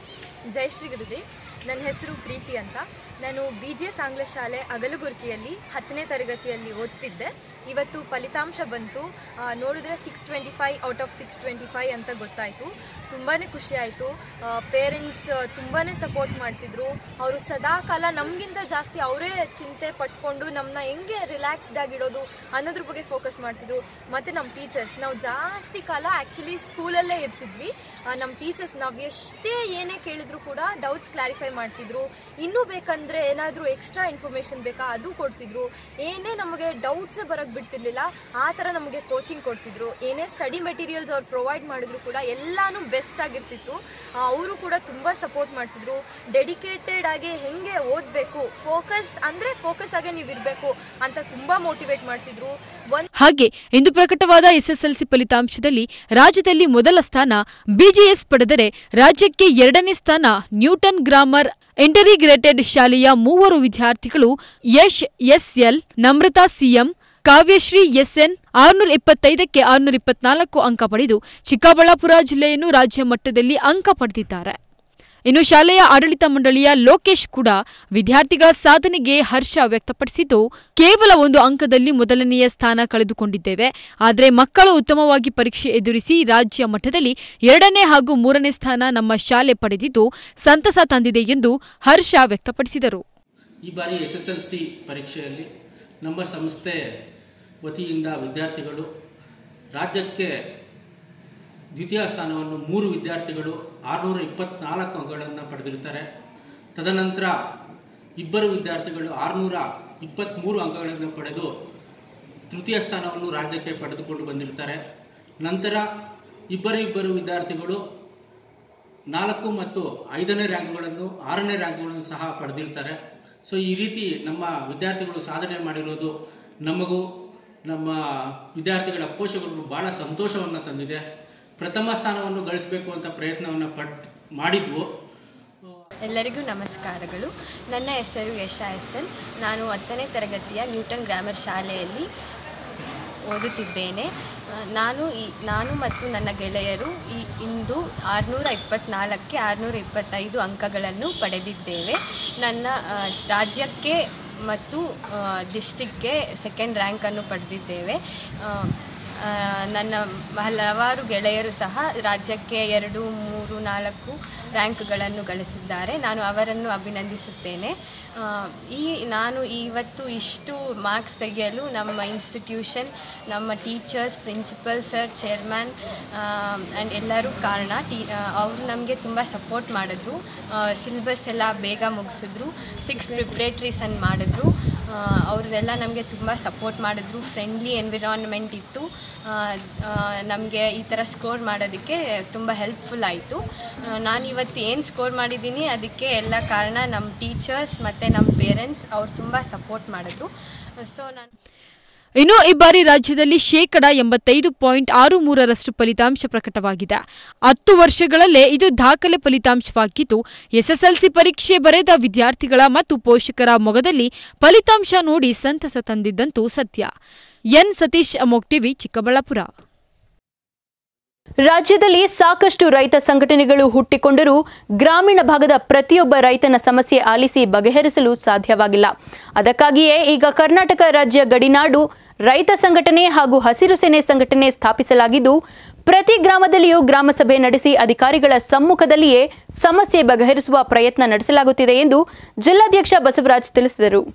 ಜೈ ಶ್ರೀ ಗುರುದೇವ್ ನನ್ನ ಹೆಸರು ಪ್ರೀತಿ ಅಂತ ನಾನು ಬಿ ಜಿ ಎಸ್ ಆಂಗ್ಲ ಶಾಲೆ ಅಗಲಗುರ್ಕಿಯಲ್ಲಿ ಹತ್ತನೇ ತರಗತಿಯಲ್ಲಿ ಓದ್ತಿದ್ದೆ ಇವತ್ತು ಫಲಿತಾಂಶ ಬಂತು ಆ, ನೋಡಿದ್ರೆ six twenty five out of six twenty five ಅಂತ ಗೊತ್ತಾಯಿತು ತುಂಬಾ ಖುಷಿ ಆಯಿತು ಪೇರೆಂಟ್ಸ್ ತುಂಬಾ ಸಪೋರ್ಟ್ ಮಾಡ್ತಿದ್ರು ಅವರು ಸದಾ ಕಾಲ ನಮಗಿಂತ ಜಾಸ್ತಿ ಅವರೇ ಚಿಂತೆ ಪಟ್ಕೊಂಡು ನಮ್ಮನ್ನ ಹೆಂಗೆ ರಿಲ್ಯಾಕ್ಸ್ಡ್ ಆಗಿಡೋದು ಅನ್ನೋದ್ರ ಬಗ್ಗೆ ಫೋಕಸ್ ಮಾಡ್ತಿದ್ರು ಮತ್ತು ನಮ್ಮ ಟೀಚರ್ಸ್ ನಾವು ಜಾಸ್ತಿ ಕಾಲ ಆ್ಯಕ್ಚುಲಿ ಸ್ಕೂಲಲ್ಲೇ ಇರ್ತಿದ್ವಿ ನಮ್ಮ ಟೀಚರ್ಸ್ ನಾವು ಎಷ್ಟೇ ಏನೇ ಕೇಳಿದ್ರು ಕೂಡ ಡೌಟ್ಸ್ ಕ್ಲಾರಿಫೈ ಮಾಡ್ತಿದ್ರು ಇನ್ನೂ ಬೇಕಂದರೆ ಏನಾದರೂ ಎಕ್ಸ್ಟ್ರಾ ಇನ್ಫಾರ್ಮೇಷನ್ ಬೇಕಾ ಅದು ಕೊಡ್ತಿದ್ರು ಏನೇ ನಮಗೆ ಡೌಟ್ಸೇ ಬರೋಕ್ಕೆ ಬಿಡ್ತಿರ್ಲಿಲ್ಲ ಆ ಥರ ನಮಗೆ ಕೋಚಿಂಗ್ ಕೊಡ್ತಿದ್ರು ಏನೇ ಸ್ಟಡಿ ಮೆಟೀರಿಯಲ್ಸ್ ಅವ್ರು ಪ್ರೊವೈಡ್ ಮಾಡಿದ್ರು ಕೂಡ ಎಲ್ಲಾನು ಬೆಸ್ಟ್ ಆಗಿರ್ತಿತ್ತು ಅವರು ಕೂಡ ತುಂಬ ಸಪೋರ್ಟ್ ಮಾಡ್ತಿದ್ರು ಡೆಡಿಕೇಟೆಡ್ ಆಗಿ ಹೆಂಗೆ ಓದಬೇಕು ಫೋಕಸ್ ಅಂದರೆ ಫೋಕಸ್ ಆಗೇ ನೀವು ಇರಬೇಕು ಅಂತ ತುಂಬ ಮೋಟಿವೇಟ್ ಮಾಡ್ತಿದ್ರು ಒಂದು ಹಾಗೆ ಇಂದು ಪ್ರಕಟವಾದ ಎಸ್ಎಸ್ಎಲ್ಸಿ ಫಲಿತಾಂಶದಲ್ಲಿ ರಾಜ್ಯದಲ್ಲಿ ಮೊದಲ ಸ್ಥಾನ ಬಿಜಿಎಸ್ ಪಡೆದರೆ ರಾಜ್ಯಕ್ಕೆ ಎರಡನೇ ಸ್ಥಾನ ನ್ಯೂಟನ್ ಗ್ರಾಮರ್ ಇಂಟರಿಗ್ರೇಟೆಡ್ ಶಾಲೆಯ ಮೂವರು ವಿದ್ಯಾರ್ಥಿಗಳು Yash SL Namratha CM Kavyashree SN ಆರುನೂರ ಇಪ್ಪತ್ತೈದಕ್ಕೆ ಆರುನೂರ ಇಪ್ಪತ್ನಾಲ್ಕು ಅಂಕ ಪಡೆದು ಚಿಕ್ಕಬಳ್ಳಾಪುರ ಜಿಲ್ಲೆಯನ್ನು ರಾಜ್ಯ ಮಟ್ಟದಲ್ಲಿ ಅಂಕ ಪಡೆದಿದ್ದಾರೆ ಇನ್ನು ಶಾಲೆಯ ಆಡಳಿತ ಮಂಡಳಿಯ ಲೋಕೇಶ್ ಕೂಡ ವಿದ್ಯಾರ್ಥಿಗಳ ಸಾಧನೆಗೆ ಹರ್ಷ ವ್ಯಕ್ತಪಡಿಸಿದ್ದು ಕೇವಲ ಒಂದು ಅಂಕದಲ್ಲಿ ಮೊದಲನೆಯ ಸ್ಥಾನ ಕಳೆದುಕೊಂಡಿದ್ದೇವೆ ಆದರೆ ಮಕ್ಕಳು ಉತ್ತಮವಾಗಿ ಪರೀಕ್ಷೆ ಎದುರಿಸಿ ರಾಜ್ಯ ಮಟ್ಟದಲ್ಲಿ ಎರಡನೇ ಹಾಗೂ ಮೂರನೇ ಸ್ಥಾನ ನಮ್ಮ ಶಾಲೆ ಪಡೆದಿದ್ದು ಸಂತಸ ತಂದಿದೆ ಎಂದು ಹರ್ಷ ವ್ಯಕ್ತಪಡಿಸಿದರು ಈ ಬಾರಿ ಎಸ್ ಎಸ್ ಎಲ್ ಸಿ ಪರೀಕ್ಷೆಯಲ್ಲಿ ನಮ್ಮ ಸಂಸ್ಥೆ ವತಿಯಿಂದ ವಿದ್ಯಾರ್ಥಿಗಳು ರಾಜ್ಯಕ್ಕೆ ದ್ವಿತೀಯ ಸ್ಥಾನವನ್ನು ಮೂರು ವಿದ್ಯಾರ್ಥಿಗಳು ಆರುನೂರ ಇಪ್ಪತ್ನಾಲ್ಕು ಅಂಕಗಳನ್ನು ಪಡೆದಿರ್ತಾರೆ ತದನಂತರ ಇಬ್ಬರು ವಿದ್ಯಾರ್ಥಿಗಳು ಆರುನೂರ ಇಪ್ಪತ್ತ್ಮೂರು ಅಂಕಗಳನ್ನು ಪಡೆದು ತೃತೀಯ ಸ್ಥಾನವನ್ನು ರಾಜ್ಯಕ್ಕೆ ಪಡೆದುಕೊಂಡು ಬಂದಿರ್ತಾರೆ ನಂತರ ಇಬ್ಬರು ಇಬ್ಬರು ವಿದ್ಯಾರ್ಥಿಗಳು ನಾಲ್ಕು ಮತ್ತು ಐದನೇ ರ್ಯಾಂಕ್ಗಳನ್ನು ಆರನೇ ರ್ಯಾಂಕ್ಗಳನ್ನು ಸಹ ಪಡೆದಿರ್ತಾರೆ ಸೊ ಈ ರೀತಿ ನಮ್ಮ ವಿದ್ಯಾರ್ಥಿಗಳು ಸಾಧನೆ ಮಾಡಿರೋದು ನಮಗೂ ನಮ್ಮ ವಿದ್ಯಾರ್ಥಿಗಳ ಪೋಷಕರಿಗೂ ಬಹಳ ಸಂತೋಷವನ್ನು ತಂದಿದೆ ಪ್ರಥಮ ಸ್ಥಾನವನ್ನು ಗಳಿಸಬೇಕು ಅಂತ ಪ್ರಯತ್ನವನ್ನು ಪಟ್ ಮಾಡಿದ್ವು ಎಲ್ಲರಿಗೂ ನಮಸ್ಕಾರಗಳು ನನ್ನ ಹೆಸರು ಯಶಾ ಎಸ್ ಎನ್ ನಾನು ಹತ್ತನೇ ತರಗತಿಯ ನ್ಯೂಟನ್ ಗ್ರಾಮರ್ ಶಾಲೆಯಲ್ಲಿ ಓದುತ್ತಿದ್ದೇನೆ ಆ, ನಾನು ಈ ನಾನು ಮತ್ತು ನನ್ನ ಗೆಳೆಯರು ಈ ಇಂದು ಆರುನೂರ ಇಪ್ಪತ್ನಾಲ್ಕಕ್ಕೆ ಆರುನೂರ ಇಪ್ಪತ್ತೈದು ಅಂಕಗಳನ್ನು ಪಡೆದಿದ್ದೇವೆ ನನ್ನ ಆ, ರಾಜ್ಯಕ್ಕೆ ಮತ್ತು ಡಿಸ್ಟಿಕ್ಗೆ ಸೆಕೆಂಡ್ ರ್ಯಾಂಕನ್ನು ಪಡೆದಿದ್ದೇವೆ ಆ, ಆ, ನನ್ನ ಹಲವಾರು ಗೆಳೆಯರು ಸಹ ರಾಜ್ಯಕ್ಕೆ ಎರಡು ಮೂರು ನಾಲ್ಕು ರ್ಯಾಂಕ್ಗಳನ್ನು ಗಳಿಸಿದ್ದಾರೆ ನಾನು ಅವರನ್ನು ಅಭಿನಂದಿಸುತ್ತೇನೆ ಆ, ಈ ನಾನು ಇವತ್ತು ಇಷ್ಟು ಮಾರ್ಕ್ಸ್ ತೆಗೆಯಲು ನಮ್ಮ ಇನ್ಸ್ಟಿಟ್ಯೂಷನ್ ನಮ್ಮ teachers principal sir chairman and ಎಲ್ಲರೂ ಕಾರಣ ಟೀ ಅವರು ನಮಗೆ ತುಂಬ ಸಪೋರ್ಟ್ ಮಾಡಿದ್ರು ಸಿಲೆಬಸ್ ಎಲ್ಲ ಬೇಗ ಮುಗಿಸಿದ್ರು ಸಿಕ್ಸ್ ಪ್ರಿಪ್ರೇಟ್ರೀಸನ್ನು ಮಾಡಿದ್ರು ಅವರೆಲ್ಲ ನಮಗೆ ತುಂಬ ಸಪೋರ್ಟ್ ಮಾಡಿದ್ರು ಫ್ರೆಂಡ್ಲಿ ಎನ್ವಿರಾನ್ಮೆಂಟ್ ಇತ್ತು ನಮಗೆ ಈ ಥರ ಸ್ಕೋರ್ ಮಾಡೋದಕ್ಕೆ ತುಂಬ ಹೆಲ್ಪ್ಫುಲ್ ಆಯಿತು ನಾನು ಇವತ್ತು ಏನು ಸ್ಕೋರ್ ಮಾಡಿದ್ದೀನಿ ಅದಕ್ಕೆ ಎಲ್ಲ ಕಾರಣ ನಮ್ಮ ಟೀಚರ್ಸ್ ಮತ್ತು ನಮ್ಮ ಪೇರೆಂಟ್ಸ್ ಅವ್ರು ತುಂಬ ಸಪೋರ್ಟ್ ಮಾಡಿದ್ರು ಸೊ ನಾನು ಇನ್ನು ಈ ಬಾರಿ ರಾಜ್ಯದಲ್ಲಿ ಶೇಕಡ ಎಂಬತ್ತೈದು ಪಾಯಿಂಟ್ ಆರು ಮೂರರಷ್ಟು ಫಲಿತಾಂಶ ಪ್ರಕಟವಾಗಿದೆ ಹತ್ತು ವರ್ಷಗಳಲ್ಲೇ ಇದು ದಾಖಲೆ ಫಲಿತಾಂಶವಾಗಿದ್ದು ಎಸ್ಎಸ್ಎಲ್ಸಿ ಪರೀಕ್ಷೆ ಬರೆದ ವಿದ್ಯಾರ್ಥಿಗಳ ಮತ್ತು ಪೋಷಕರ ಮೊಗದಲ್ಲಿ ಫಲಿತಾಂಶ ನೋಡಿ ಸಂತಸ ತಂದಿದ್ದಂತೂ ಸತ್ಯ ಎನ್ ಸತೀಶ್ ಅಮೋಕ್ ಟಿವಿ ಚಿಕ್ಕಬಳ್ಳಾಪುರ ರಾಜ್ಯದಲ್ಲಿ ಸಾಕಷ್ಟು ರೈತ ಸಂಘಟನೆಗಳು ಹುಟ್ಟಿಕೊಂಡರೂ ಗ್ರಾಮೀಣ ಭಾಗದ ಪ್ರತಿಯೊಬ್ಬ ರೈತನ ಸಮಸ್ಯೆ ಆಲಿಸಿ ಬಗೆಹರಿಸಲು ಸಾಧ್ಯವಾಗಿಲ್ಲ ಅದಕ್ಕಾಗಿಯೇ ಈಗ ಕರ್ನಾಟಕ ರಾಜ್ಯ ಗಡಿನಾಡು ರೈತ ಸಂಘಟನೆ ಹಾಗೂ ಹಸಿರು ಸೇನೆ ಸಂಘಟನೆ ಸ್ಥಾಪಿಸಲಾಗಿದ್ದು ಪ್ರತಿ ಗ್ರಾಮದಲ್ಲಿಯೂ ಗ್ರಾಮಸಭೆ ನಡೆಸಿ ಅಧಿಕಾರಿಗಳ ಸಮ್ಮುಖದಲ್ಲಿಯೇ ಸಮಸ್ಯೆ ಬಗೆಹರಿಸುವ ಪ್ರಯತ್ನ ನಡೆಸಲಾಗುತ್ತಿದೆ ಎಂದು ಜಿಲ್ಲಾಧ್ಯಕ್ಷ ಬಸವರಾಜ್ ತಿಳಿಸಿದರು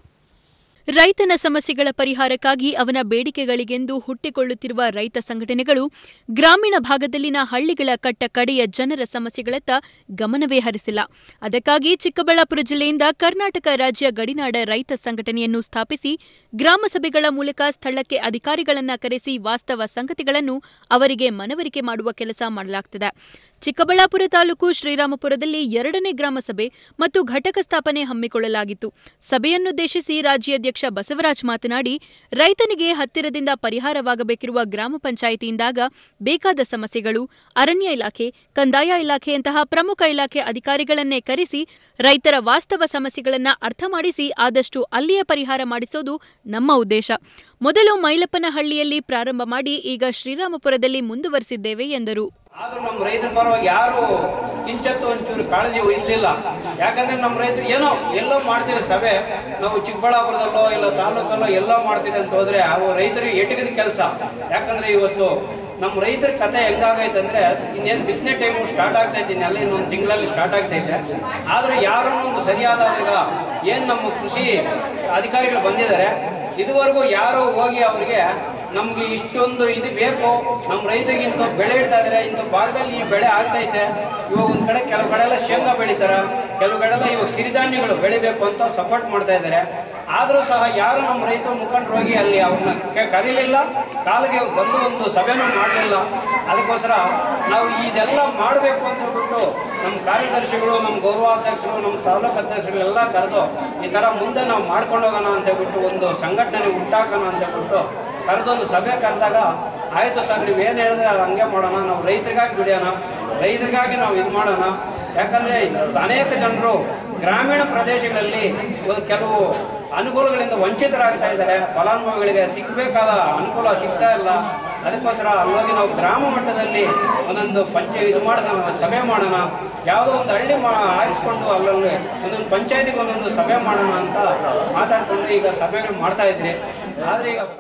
ರೈತನ ಸಮಸ್ಯೆಗಳ ಪರಿಹಾರಕ್ಕಾಗಿ ಅವನ ಬೇಡಿಕೆಗಳಿಗೆಂದು ಹುಟ್ಟಿಕೊಳ್ಳುತ್ತಿರುವ ರೈತ ಸಂಘಟನೆಗಳು ಗ್ರಾಮೀಣ ಭಾಗದಲ್ಲಿನ ಹಳ್ಳಿಗಳ ಕಟ್ಟ ಕಡೆಯ ಜನರ ಸಮಸ್ಯೆಗಳತ್ತ ಗಮನವೇ ಹರಿಸಿಲ್ಲ ಅದಕ್ಕಾಗಿ ಚಿಕ್ಕಬಳ್ಳಾಪುರ ಜಿಲ್ಲೆಯಿಂದ ಕರ್ನಾಟಕ ರಾಜ್ಯ ಗಡಿನಾಡ ರೈತ ಸಂಘಟನೆಯನ್ನು ಸ್ಥಾಪಿಸಿ ಗ್ರಾಮ ಸಭೆಗಳ ಮೂಲಕ ಸ್ಥಳಕ್ಕೆ ಅಧಿಕಾರಿಗಳನ್ನ ಕರೆಸಿ ವಾಸ್ತವ ಸಂಗತಿಗಳನ್ನು ಅವರಿಗೆ ಮನವರಿಕೆ ಮಾಡುವ ಕೆಲಸ ಮಾಡಲಾಗುತ್ತದೆ ಚಿಕ್ಕಬಳ್ಳಾಪುರ ತಾಲೂಕು ಶ್ರೀರಾಮಪುರದಲ್ಲಿ ಎರಡನೇ ಗ್ರಾಮ ಸಭೆ ಮತ್ತು ಘಟಕ ಸ್ಥಾಪನೆ ಹಮ್ಮಿಕೊಳ್ಳಲಾಗಿತ್ತು ಸಭೆಯನ್ನುದ್ದೇಶಿಸಿ ರಾಜ್ಯಾಧ್ಯಕ್ಷ ಬಸವರಾಜ್ ಮಾತನಾಡಿ ರೈತನಿಗೆ ಹತ್ತಿರದಿಂದ ಪರಿಹಾರವಾಗಬೇಕಿರುವ ಗ್ರಾಮ ಪಂಚಾಯಿತಿಯಿಂದಾಗ ಬೇಕಾದ ಸಮಸ್ಯೆಗಳು ಅರಣ್ಯ ಇಲಾಖೆ ಕಂದಾಯ ಇಲಾಖೆಯಂತಹ ಪ್ರಮುಖ ಇಲಾಖೆ ಅಧಿಕಾರಿಗಳನ್ನೇ ಕರೆಸಿ ರೈತರ ವಾಸ್ತವ ಸಮಸ್ಯೆಗಳನ್ನ ಅರ್ಥ ಮಾಡಿಸಿ ಆದಷ್ಟು ಅಲ್ಲಿಯೇ ಪರಿಹಾರ ಮಾಡಿಸೋದು ನಮ್ಮ ಉದ್ದೇಶ ಮೊದಲು ಮೈಲಪ್ಪನಹಳ್ಳಿಯಲ್ಲಿ ಪ್ರಾರಂಭ ಮಾಡಿ ಈಗ ಶ್ರೀರಾಮಪುರದಲ್ಲಿ ಮುಂದುವರೆಸಿದ್ದೇವೆ ಎಂದರು ಆದ್ರೂ ನಮ್ಮ ರೈತರ ಪರವಾಗಿ ಯಾರು ಕಿಂಚತ್ತು ಒಂಚೂರು ಕಾಳಜಿ ವಹಿಸಲಿಲ್ಲ ಯಾಕಂದ್ರೆ ನಮ್ಮ ರೈತರು ಏನೋ ಎಲ್ಲೋ ಮಾಡ್ತೀರಿ ಸಭೆ ನಾವು ಚಿಕ್ಕಬಳ್ಳಾಪುರದಲ್ಲೋ ಇಲ್ಲ ತಾಲೂಕಲ್ಲೋ ಎಲ್ಲೋ ಮಾಡ್ತೀರಿ ಅಂತ ಹೋದ್ರೆ ಅವು ರೈತರಿಗೆ ಎಟಕದ ಕೆಲಸ ಯಾಕಂದ್ರೆ ಇವತ್ತು ನಮ್ಮ ರೈತರ ಕತೆ ಹೆಂಗಾಗೈತೆ ಅಂದ್ರೆ ಇನ್ನೇನು ಬಿತ್ತನೆ ಟೈಮು ಸ್ಟಾರ್ಟ್ ಆಗ್ತಾ ಇದ್ದೀನಿ ಅಲ್ಲಿ ಇನ್ನೊಂದು ತಿಂಗಳಲ್ಲಿ ಸ್ಟಾರ್ಟ್ ಆಗ್ತೈತೆ ಆದ್ರೆ ಯಾರೂ ಒಂದು ಸರಿಯಾದ ಈಗ ಏನು ನಮ್ಮ ಕೃಷಿ ಅಧಿಕಾರಿಗಳು ಬಂದಿದ್ದಾರೆ ಇದುವರೆಗೂ ಯಾರು ಹೋಗಿ ಅವರಿಗೆ ನಮ್ಗೆ ಇಷ್ಟೊಂದು ಇದು ಬೇಕು ನಮ್ಮ ರೈತರಿಗೆ ಇಂಥ ಬೆಳೆ ಇಡ್ತಾ ಇದ್ದಾರೆ ಇಂಥ ಭಾಗದಲ್ಲಿ ಈ ಬೆಳೆ ಆಗ್ತೈತೆ ಇವಾಗ ಒಂದು ಕಡೆ ಕೆಲವು ಕಡೆ ಎಲ್ಲ ಶೇಂಗಾ ಬೆಳಿತಾರೆ ಕೆಲವು ಕಡೆ ಎಲ್ಲ ಇವಾಗ ಸಿರಿಧಾನ್ಯಗಳು ಬೆಳಿಬೇಕು ಅಂತ ಸಪೋರ್ಟ್ ಮಾಡ್ತಾ ಇದ್ದಾರೆ ಆದರೂ ಸಹ ಯಾರು ನಮ್ಮ ರೈತ ಮುಖಂಡರು ಹೋಗಿ ಅಲ್ಲಿ ಅವ್ರನ್ನ ಕೆ- ಕರೀಲಿಲ್ಲ ಕಾಲಿಗೆ ಬಂದು ಒಂದು ಸಭೆನೂ ಮಾಡಲಿಲ್ಲ ಅದಕ್ಕೋಸ್ಕರ ನಾವು ಇದೆಲ್ಲ ಮಾಡಬೇಕು ಅಂತ ಹೇಳ್ಬಿಟ್ಟು ನಮ್ಮ ಕಾರ್ಯದರ್ಶಿಗಳು ನಮ್ಮ ಗೌರವಾಧ್ಯಕ್ಷರು ನಮ್ಮ ತಾಲೂಕು ಅಧ್ಯಕ್ಷರುಗಳೆಲ್ಲ ಕರೆದು ಈ ಥರ ಮುಂದೆ ನಾವು ಮಾಡ್ಕೊಂಡು ಹೋಗೋಣ ಅಂತ ಹೇಳ್ಬಿಟ್ಟು ಒಂದು ಸಂಘಟನೆ ಹುಟ್ಟಾಕೋಣ ಅಂತ ಹೇಳ್ಬಿಟ್ಟು ಕರೆದೊಂದು ಸಭೆ ಕರೆದಾಗ ಆಯಿತು ಸರ್ ನೀವು ಏನು ಹೇಳಿದ್ರೆ ಅದು ಹಂಗೆ ಮಾಡೋಣ ನಾವು ರೈತರಿಗಾಗಿ ದುಡಿಯೋಣ ರೈತರಿಗಾಗಿ ನಾವು ಇದು ಮಾಡೋಣ ಯಾಕಂದರೆ ಅನೇಕ ಜನರು ಗ್ರಾಮೀಣ ಪ್ರದೇಶಗಳಲ್ಲಿ ಒಂದು ಕೆಲವು ಅನುಕೂಲಗಳಿಂದ ವಂಚಿತರಾಗ್ತಾ ಇದ್ದಾರೆ ಫಲಾನುಭವಿಗಳಿಗೆ ಸಿಗಬೇಕಾದ ಅನುಕೂಲ ಸಿಗ್ತಾ ಇಲ್ಲ ಅದಕ್ಕೋಸ್ಕರ ಅಲ್ಲೋಗಿ ನಾವು ಗ್ರಾಮ ಮಟ್ಟದಲ್ಲಿ ಒಂದೊಂದು ಪಂಚ ಇದು ಮಾಡೋಣ ಸಭೆ ಮಾಡೋಣ ಯಾವುದೋ ಒಂದು ಹಳ್ಳಿ ಮಾ ಆರಿಸ್ಕೊಂಡು ಅಲ್ಲಲ್ಲಿ ಒಂದೊಂದು ಪಂಚಾಯತಿಗೆ ಒಂದೊಂದು ಸಭೆ ಮಾಡೋಣ ಅಂತ ಮಾತಾಡ್ಕೊಂಡು ಈಗ ಸಭೆಗಳು ಮಾಡ್ತಾ ಇದ್ರಿ ಆದರೆ ಈಗ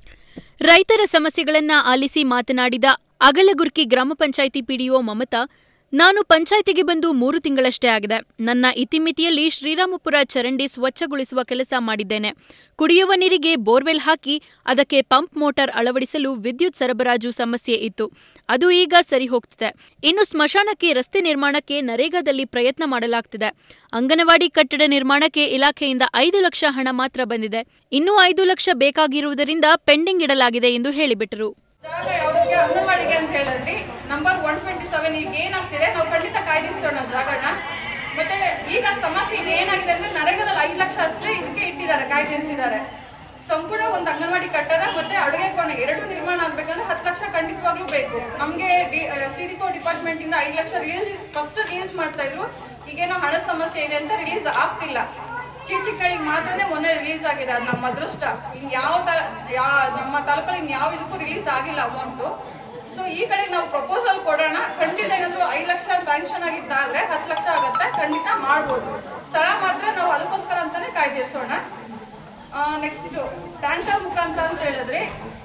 ರೈತರ ಸಮಸ್ಯೆಗಳನ್ನ ಆಲಿಸಿ ಮಾತನಾಡಿದ ಅಗಲಗುರ್ಕಿ ಗ್ರಾಮ ಪಂಚಾಯಿತಿ ಪಿಡಿಒ ಮಮತಾ ನಾನು ಪಂಚಾಯಿತಿಗೆ ಬಂದು ಮೂರು ತಿಂಗಳಷ್ಟೇ ಆಗಿದೆ ನನ್ನ ಇತಿಮಿತಿಯಲ್ಲಿ ಶ್ರೀರಾಮಪುರ ಚರಂಡಿ ಸ್ವಚ್ಛಗೊಳಿಸುವ ಕೆಲಸ ಮಾಡಿದ್ದೇನೆ ಕುಡಿಯುವ ನೀರಿಗೆ ಬೋರ್ವೆಲ್ ಹಾಕಿ ಅದಕ್ಕೆ ಪಂಪ್ ಮೋಟಾರ್ ಅಳವಡಿಸಲು ವಿದ್ಯುತ್ ಸರಬರಾಜು ಸಮಸ್ಯೆ ಇತ್ತು ಅದು ಈಗ ಸರಿ ಹೋಗ್ತಿದೆ ಇನ್ನು ಸ್ಮಶಾನಕ್ಕೆ ರಸ್ತೆ ನಿರ್ಮಾಣಕ್ಕೆ ನರೇಗಾದಲ್ಲಿ ಪ್ರಯತ್ನ ಮಾಡಲಾಗ್ತಿದೆ ಅಂಗನವಾಡಿ ಕಟ್ಟಡ ನಿರ್ಮಾಣಕ್ಕೆ ಇಲಾಖೆಯಿಂದ ಐದು ಲಕ್ಷ ಹಣ ಮಾತ್ರ ಬಂದಿದೆ ಇನ್ನೂ ಐದು ಲಕ್ಷ ಬೇಕಾಗಿರುವುದರಿಂದ ಪೆಂಡಿಂಗ್ ಇಡಲಾಗಿದೆ ಎಂದು ಹೇಳಿಬಿಟ್ಟರು ಜಾಗ ಯಾವುದಕ್ಕೆ ಅಂಗನವಾಡಿಗೆ ಅಂತ ಹೇಳಿದ್ರಿ ನಂಬರ್ ಒನ್ ಟ್ವೆಂಟಿ ಸೆವೆನ್ ಈಗ ಏನಾಗ್ತಿದೆ ನಾವು ಖಂಡಿತ ಕಾಯ್ದಿರಿಸೋಣ ಜಾಗನ ಮತ್ತೆ ಈಗ ಸಮಸ್ಯೆ ಈಗ ಏನಾಗಿದೆ ಅಂದ್ರೆ ನರೇಗಾದಲ್ಲಿ ಐದು ಲಕ್ಷ ಅಷ್ಟೇ ಇದಕ್ಕೆ ಇಟ್ಟಿದ್ದಾರೆ ಕಾಯ್ದಿರಿಸಿದ್ದಾರೆ ಸಂಪೂರ್ಣ ಒಂದು ಅಂಗನವಾಡಿ ಕಟ್ಟಡ ಮತ್ತೆ ಅಡುಗೆ ಕೋಣೆ ಎರಡು ನಿರ್ಮಾಣ ಆಗ್ಬೇಕಂದ್ರೆ ಹತ್ತು ಲಕ್ಷ ಖಂಡಿತವಾಗ್ಲೂ ಬೇಕು ನಮಗೆ ಸಿ ಡಿ ಡಿಪಾರ್ಟ್ಮೆಂಟ್ ಇಂದ ಐದು ಲಕ್ಷ ರಿಲೀಸ್ ಫಸ್ಟ್ ರಿಲೀಸ್ ಮಾಡ್ತಾ ಇದ್ರು ಈಗೇನೋ ಹಣ ಸಮಸ್ಯೆ ಇದೆ ಅಂತ ರಿಲೀಸ್ ಆಗ್ತಿಲ್ಲ ಚಿಕ್ಕ ಚಿಕ್ಕಳಿಗೆ ಮಾತ್ರನೇ ಮೊನ್ನೆ ರಿಲೀಸ್ ಆಗಿದೆ ಅದು ನಮ್ಮ ಅದೃಷ್ಟ ಇನ್ ಯಾವ ತ- ಯಾ ನಮ್ಮ ತಾಲೂಕಲ್ಲಿ ಇನ್ ಯಾವ ಇದಕ್ಕೂ ರಿಲೀಸ್ ಆಗಿಲ್ಲ ಅಮೌಂಟು ಸೊ ಈ ಕಡೆ ನಾವು ಪ್ರಪೋಸಲ್ ಕೊಡೋಣ ಖಂಡಿತ ಏನಾದ್ರು ಐದು ಲಕ್ಷ ಸ್ಯಾಂಕ್ಷನ್ ಆಗಿದ್ದಾದ್ರೆ ಹತ್ತು ಲಕ್ಷ ಆಗುತ್ತೆ ಖಂಡಿತ ಮಾಡ್ಬೋದು ಸ್ಥಳ ಮಾತ್ರ ನಾವು ಅದಕ್ಕೋಸ್ಕರ ಅಂತಾನೆ ಕಾಯ್ದಿರಿಸೋಣ ನೆಕ್ಸ್ಟ್ ಟ್ಯಾಂಕರ್ ಮುಖಾಂತರ ಅಂತ ಹೇಳಿದ್ರಿ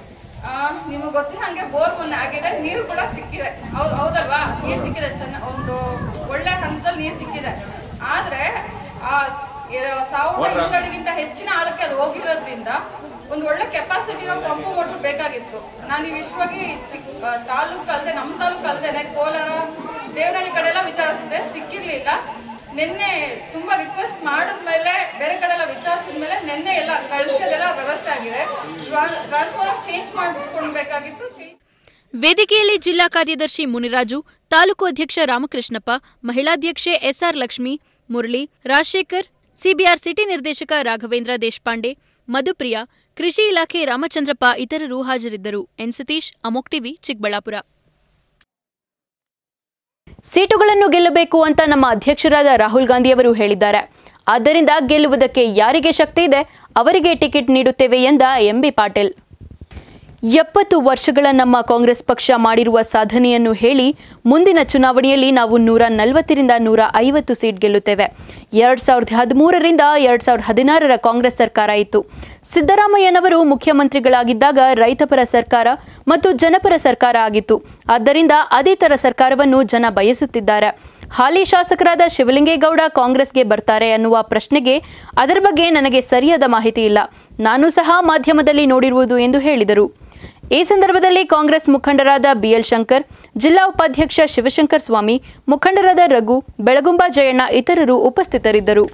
ನಿಮಗೆ ಗೊತ್ತಿಲ್ಲ ಹಂಗೆ ಬೋರ್ ಮೊನ್ನೆ ಆಗಿದೆ ನೀರು ಕೂಡ ಸಿಕ್ಕಿದೆ ಹೌದು ಹೌದಲ್ವಾ ನೀರು ಸಿಕ್ಕಿದೆ ಚೆನ್ನ ಒಂದು ಒಳ್ಳೆ ಹಂತದಲ್ಲಿ ನೀರು ಸಿಕ್ಕಿದೆ ಆದ್ರೆ ಆ ಎರ- ಸಾವಿರದ ಇನ್ನೂರು ಅಡಿಗಿಂತ ಹೆಚ್ಚಿನ ಆಳಕ್ಕೆ ಅದು ಹೋಗಿರೋದ್ರಿಂದ ಒಂದು ಒಳ್ಳೆ ಕೆಪಾಸಿಟಿ ಇರೋ ಪಂಪು ಮೋಟರ್ ಬೇಕಾಗಿತ್ತು ನಾನು ಈ ವಿಶ್ವವಾಗಿ ಚಿಕ್ ಆ, ತಾಲೂಕು ಅಲ್ಲದೆ ನಮ್ಮ ತಾಲೂಕು ಅಲ್ಲದೆ ಕೋಲಾರ ದೇವನಹಳ್ಳಿ ಕಡೆ ಎಲ್ಲ ವಿಚಾರಿಸಿದೆ ಸಿಕ್ಕಿರ್ಲಿಲ್ಲ ನಿನ್ನೆ ತುಂಬಾ ರಿಕ್ವೆಸ್ಟ್ ಮಾಡಿದ್ಮೇಲೆ ಬೇರೆ ಕಡೆ ಎಲ್ಲ ವಿಚಾರಿಸಿದ್ಮೇಲೆ ನಿನ್ನೆ ಎಲ್ಲ ಕಳಿಸೋದೆಲ್ಲ ವ್ಯವಸ್ಥೆ ಆಗಿದೆ ಟ್ರಾನ್ಸ್ಫರ್ ಚೇಂಜ್ ಮಾಡಿಸ್ಕೊಳ್ಬೇಕಾಗಿತ್ತು ಚೇಂಜ್ ವೇದಿಕೆಯಲ್ಲಿ ಜಿಲ್ಲಾ ಕಾರ್ಯದರ್ಶಿ ಮುನಿರಾಜು ತಾಲೂಕು ಅಧ್ಯಕ್ಷ ರಾಮಕೃಷ್ಣಪ್ಪ ಮಹಿಳಾಧ್ಯಕ್ಷೆ SR Lakshmi Murali Rajashekhar CBR city ನಿರ್ದೇಶಕ ರಾಘವೇಂದ್ರ ದೇಶಪಾಂಡೆ ಮಧುಪ್ರಿಯಾ ಕೃಷಿ ಇಲಾಖೆ ರಾಮಚಂದ್ರಪ್ಪ ಇತರರು ಹಾಜರಿದ್ದರು ಎನ್ ಸತೀಶ್ ಅಮೋಕ್ ಟಿವಿ ಚಿಕ್ಕಬಳ್ಳಾಪುರ ಸೀಟುಗಳನ್ನು ಗೆಲ್ಲಬೇಕು ಅಂತ ನಮ್ಮ ಅಧ್ಯಕ್ಷರಾದ ರಾಹುಲ್ ಗಾಂಧಿಯವರು ಹೇಳಿದ್ದಾರೆ ಆದ್ದರಿಂದ ಗೆಲ್ಲುವುದಕ್ಕೆ ಯಾರಿಗೆ ಶಕ್ತಿ ಇದೆ ಅವರಿಗೆ ಟಿಕೆಟ್ ನೀಡುತ್ತೇವೆ ಎಂದ ಎಂಬಿ ಪಾಟೀಲ್ ಎಪ್ಪತ್ತು ವರ್ಷಗಳ ನಮ್ಮ ಕಾಂಗ್ರೆಸ್ ಪಕ್ಷ ಮಾಡಿರುವ ಸಾಧನೆಯನ್ನು ಹೇಳಿ ಮುಂದಿನ ಚುನಾವಣೆಯಲ್ಲಿ ನಾವು ನೂರ ನಲವತ್ತರಿಂದ ನೂರ ಐವತ್ತು ಸೀಟ್ ಗೆಲ್ಲುತ್ತೇವೆ ಎರಡ್ ಸಾವಿರದ ಹದಿಮೂರರಿಂದ ಎರಡ್ ಸಾವಿರದ ಹದಿನಾರರ ಕಾಂಗ್ರೆಸ್ ಸರ್ಕಾರ ಇತ್ತು ಸಿದ್ದರಾಮಯ್ಯನವರು ಮುಖ್ಯಮಂತ್ರಿಗಳಾಗಿದ್ದಾಗ ರೈತಪರ ಸರ್ಕಾರ ಮತ್ತು ಜನಪರ ಸರ್ಕಾರ ಆಗಿತ್ತು ಆದ್ದರಿಂದ ಅದೇ ಥರ ಸರ್ಕಾರವನ್ನು ಜನ ಬಯಸುತ್ತಿದ್ದಾರೆ ಹಾಲಿ ಶಾಸಕರಾದ ಶಿವಲಿಂಗೇಗೌಡ ಕಾಂಗ್ರೆಸ್ಗೆ ಬರ್ತಾರೆ ಅನ್ನುವ ಪ್ರಶ್ನೆಗೆ ಅದರ ಬಗ್ಗೆ ನನಗೆ ಸರಿಯಾದ ಮಾಹಿತಿ ಇಲ್ಲ ನಾನು ಸಹ ಮಾಧ್ಯಮದಲ್ಲಿ ನೋಡಿರುವುದು ಎಂದು ಹೇಳಿದರು ಈ ಸಂದರ್ಭದಲ್ಲಿ ಕಾಂಗ್ರೆಸ್ ಮುಖಂಡರಾದ ಬಿಎಲ್ ಶಂಕರ್ ಜಿಲ್ಲಾ ಉಪಾಧ್ಯಕ್ಷ ಶಿವಶಂಕರ್ ಸ್ವಾಮಿ ಮುಖಂಡರಾದ ರಘು ಬೆಳಗುಂಬ ಜಯಣ್ಣ ಇತರರು ಉಪಸ್ಥಿತರಿದ್ದರು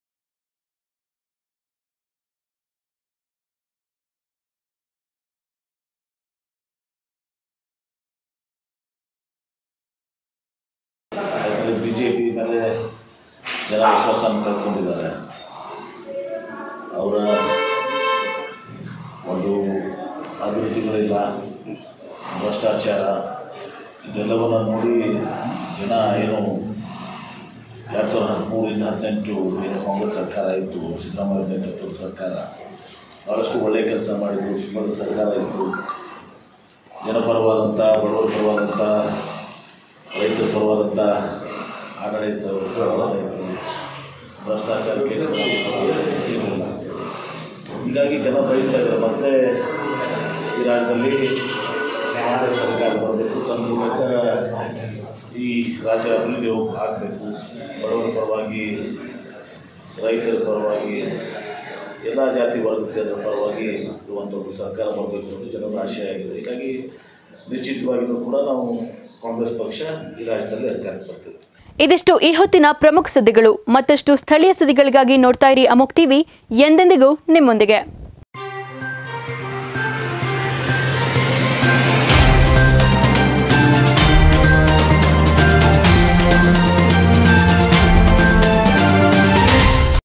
ಬಿ ಜೆ ಪಿ ಮೇಲೆ ಜನ ವಿಶ್ವಾಸನ ಕಳ್ಕೊಂಡಿದ್ದಾರೆ ಅವರ ಒಂದು ಅಭಿವೃದ್ಧಿಗಳಿಲ್ಲ ಭ್ರಷ್ಟಾಚಾರ ಇದೆಲ್ಲವನ್ನು ನೋಡಿ ಜನ ಏನು ಎರಡು ಸಾವಿರದ ಹದಿಮೂರಿಂದ ಹದಿನೆಂಟು ಏನು ಕಾಂಗ್ರೆಸ್ ಸರ್ಕಾರ ಇತ್ತು ಸಿದ್ದರಾಮಯ್ಯ ನೇತೃತ್ವದ ಸರ್ಕಾರ ಭಾಳಷ್ಟು ಒಳ್ಳೆಯ ಕೆಲಸ ಮಾಡಿದರು ಸುಮದ ಸರ್ಕಾರ ಇತ್ತು ಜನಪರವಾದಂಥ ಬಡವರ ಪರವಾದಂಥ ರೈತರ ಪರವಾದಂಥ ಆಡಳಿತ ಆಡಳಿತ ಇತ್ತು ಭ್ರಷ್ಟಾಚಾರ ಕೇಸುಗಳು ಇರಲಿಲ್ಲ ಹೀಗಾಗಿ ಜನ ಬಯಸ್ತಾ ಇದ್ದಾರೆ ಮತ್ತೆ ಈ ರಾಜ್ಯದಲ್ಲಿ ಕಾಂಗ್ರೆಸ್ ಸರ್ಕಾರ ಬರಬೇಕು ತನ್ನ ಮೂಲಕ ಈ ರಾಜ್ಯ ಅಭಿವೃದ್ಧಿ ಆಗಬೇಕು ಬಡವರ ಪರವಾಗಿ ರೈತರ ಪರವಾಗಿ ಎಲ್ಲ ಜಾತಿ ವರ್ಗದ ಜನರ ಪರವಾಗಿ ಇರುವಂಥ ಒಂದು ಸರ್ಕಾರ ಬರಬೇಕು ಅನ್ನೋದು ಜನರ ಆಶಯ ಆಗಿದೆ ಹೀಗಾಗಿ ನಿಶ್ಚಿತವಾಗಿಯೂ ಕೂಡ ನಾವು ಕಾಂಗ್ರೆಸ್ ಪಕ್ಷ ಈ ರಾಜ್ಯದಲ್ಲಿ ಅಧಿಕಾರಕ್ಕೆ ಬರ್ತೇವೆ ಇದಿಷ್ಟು ಈ ಹೊತ್ತಿನ ಪ್ರಮುಖ ಸುದ್ದಿಗಳು ಮತ್ತಷ್ಟು ಸ್ಥಳೀಯ ಸುದ್ದಿಗಳಿಗಾಗಿ ನೋಡ್ತಾ ಇರಿ ಅಮೋಕ್ ಟಿವಿ ಎಂದೆಂದಿಗೂ ನಿಮ್ಮೊಂದಿಗೆ